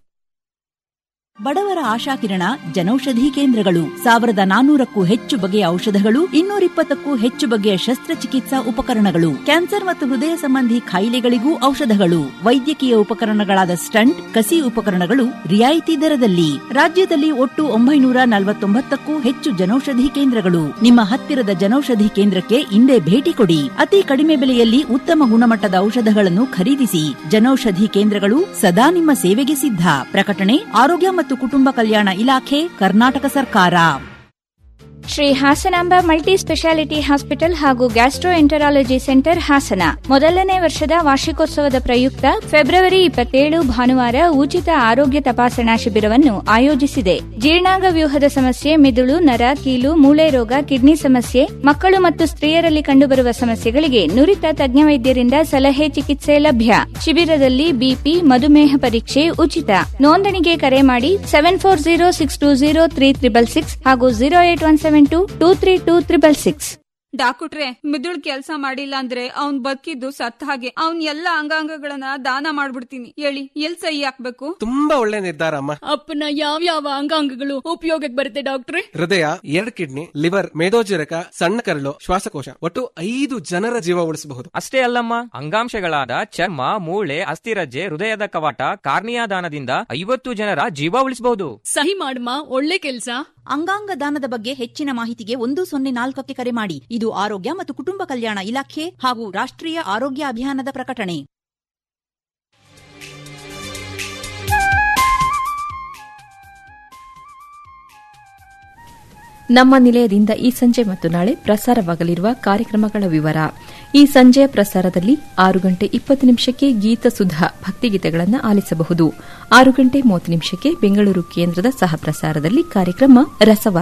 K: ಬಡವರ ಆಶಾಕಿರಣ ಜನೌಷಧಿ ಕೇಂದ್ರಗಳು ಸಾವಿರದ ನಾನೂರಕ್ಕೂ ಹೆಚ್ಚು ಬಗೆಯ ಔಷಧಗಳು ಇನ್ನೂರಿಪ್ಪತ್ತಕ್ಕೂ ಹೆಚ್ಚು ಬಗೆಯ ಶಸ್ತ್ರಚಿಕಿತ್ಸಾ ಉಪಕರಣಗಳು ಕ್ಯಾನ್ಸರ್ ಮತ್ತು ಹೃದಯ ಸಂಬಂಧಿ ಕಾಯಿಲೆಗಳಿಗೂ ಔಷಧಗಳು ವೈದ್ಯಕೀಯ ಉಪಕರಣಗಳಾದ ಸ್ಟಂಟ್ ಕಸಿ ಉಪಕರಣಗಳು ರಿಯಾಯಿತಿ ದರದಲ್ಲಿ ರಾಜ್ಯದಲ್ಲಿ ಒಟ್ಟು ಒಂಬೈನೂರ ನಲವತ್ತೊಂಬತ್ತಕ್ಕೂ ಹೆಚ್ಚು ಜನೌಷಧಿ ಕೇಂದ್ರಗಳು ನಿಮ್ಮ ಹತ್ತಿರದ ಜನೌಷಧಿ ಕೇಂದ್ರಕ್ಕೆ ಇಂದೇ ಭೇಟಿ ಕೊಡಿ ಅತಿ ಕಡಿಮೆ ಬೆಲೆಯಲ್ಲಿ ಉತ್ತಮ ಗುಣಮಟ್ಟದ ಔಷಧಗಳನ್ನು ಖರೀದಿಸಿ ಜನೌಷಧಿ ಕೇಂದ್ರಗಳು ಸದಾ ನಿಮ್ಮ ಸೇವೆಗೆ ಸಿದ್ಧ ಪ್ರಕಟಣೆ ಆರೋಗ್ಯ ಮತ್ತು ಕುಟುಂಬ ಕಲ್ಯಾಣ ಇಲಾಖೆ ಕರ್ನಾಟಕ ಸರ್ಕಾರ
C: Shri Hasanamba multi speciality hospital ಹಾಗೂ ಗ್ಯಾಸ್ಟ್ರೋ ಎಂಟರಾಲಜಿ ಸೆಂಟರ್ ಹಾಸನ ಮೊದಲನೇ ವರ್ಷದ ವಾರ್ಷಿಕೋತ್ಸವದ ಪ್ರಯುಕ್ತ ಫೆಬ್ರವರಿ ಇಪ್ಪತ್ತೇಳು ಭಾನುವಾರ ಉಚಿತ ಆರೋಗ್ಯ ತಪಾಸಣಾ ಶಿಬಿರವನ್ನು ಆಯೋಜಿಸಿದೆ ಜೀರ್ಣಾಂಗ ವ್ಯೂಹದ ಸಮಸ್ಯೆ ಮೆದುಳು ನರ ಕೀಲು ಮೂಳೆ ರೋಗ ಕಿಡ್ನಿ ಸಮಸ್ಯೆ ಮಕ್ಕಳು ಮತ್ತು ಸ್ತ್ರೀಯರಲ್ಲಿ ಕಂಡುಬರುವ ಸಮಸ್ಯೆಗಳಿಗೆ ನುರಿತ ತಜ್ಞ ವೈದ್ಯರಿಂದ ಸಲಹೆ ಚಿಕಿತ್ಸೆ ಲಭ್ಯ ಶಿಬಿರದಲ್ಲಿ ಬಿಪಿ ಮಧುಮೇಹ ಪರೀಕ್ಷೆ ಉಚಿತ ನೋಂದಣಿಗೆ ಕರೆ ಮಾಡಿ seven four zero six two zero three triple six ಹಾಗೂ zero eight one seven two two three two triple six
D: ಡಾಕ್ಟ್ರೆ ಮಿದುಳ್ ಕೆಲ್ಸ ಮಾಡಿಲ್ಲ ಅಂದ್ರೆ ಅವ್ನ್ ಬದುಕಿದ್ದು ಸತ್ತ ಹಾಗೆ ಅವ್ನ್ ಎಲ್ಲ ಅಂಗಾಂಗಗಳನ್ನ ದಾನ ಮಾಡ್ಬಿಡ್ತೀನಿ ಹೇಳಿ ಎಲ್ ಸಹಿ ಹಾಕ್ಬೇಕು
E: ತುಂಬಾ ಒಳ್ಳೆ ನಿರ್ಧಾರ ಅಮ್ಮ
N: ಅಪ್ಪನ ಯಾವ ಯಾವ ಅಂಗಾಂಗಗಳು ಉಪಯೋಗಕ್ಕೆ ಬರುತ್ತೆ ಡಾಕ್ಟ್ರೆ
E: ಹೃದಯ ಎರಡ್ ಕಿಡ್ನಿ ಲಿವರ್ ಮೇದೋಜರಕ ಸಣ್ಣ ಕರಳು ಶ್ವಾಸಕೋಶ ಒಟ್ಟು ಐದು ಜನರ ಜೀವ ಉಳಿಸಬಹುದು
X: ಅಷ್ಟೇ ಅಲ್ಲಮ್ಮ ಅಂಗಾಂಶಗಳಾದ ಚರ್ಮ ಮೂಳೆ ಅಸ್ಥಿರಜ್ಜೆ ಹೃದಯದ ಕವಾಟ ಕಾರ್ನಿಯಾ ದಾನದಿಂದ ಐವತ್ತು ಜನರ ಜೀವ ಉಳಿಸಬಹುದು
N: ಸಹಿ ಮಾಡಮ್ಮ ಒಳ್ಳೆ ಕೆಲ್ಸ
K: ಅಂಗಾಂಗ ದಾನದ ಬಗ್ಗೆ ಹೆಚ್ಚಿನ ಮಾಹಿತಿಗೆ ಒಂದು ಸೊನ್ನೆ ನಾಲ್ಕಕ್ಕೆ ಕರೆ ಮಾಡಿ ಇದು ಆರೋಗ್ಯ ಮತ್ತು ಕುಟುಂಬ ಕಲ್ಯಾಣ ಇಲಾಖೆ ಹಾಗೂ ರಾಷ್ಟ್ರೀಯ ಆರೋಗ್ಯ ಅಭಿಯಾನದ ಪ್ರಕಟಣೆ
A: ನಮ್ಮ ನಿಲಯದಿಂದ ಈ ಸಂಜೆ ಮತ್ತು ನಾಳೆ ಪ್ರಸಾರವಾಗಲಿರುವ ಕಾರ್ಯಕ್ರಮಗಳ ವಿವರ ಈ ಸಂಜೆಯ ಪ್ರಸಾರದಲ್ಲಿ ಆರು ಗಂಟೆ ಇಪ್ಪತ್ತು ನಿಮಿಷಕ್ಕೆ ಗೀತಸುಧಾ ಭಕ್ತಿಗೀತೆಗಳನ್ನು ಆಲಿಸಬಹುದು ಆರು ಗಂಟೆ ಮೂವತ್ತು ನಿಮಿಷಕ್ಕೆ ಬೆಂಗಳೂರು ಕೇಂದ್ರದ ಸಹ ಪ್ರಸಾರದಲ್ಲಿ ಕಾರ್ಯಕ್ರಮ ರಸವ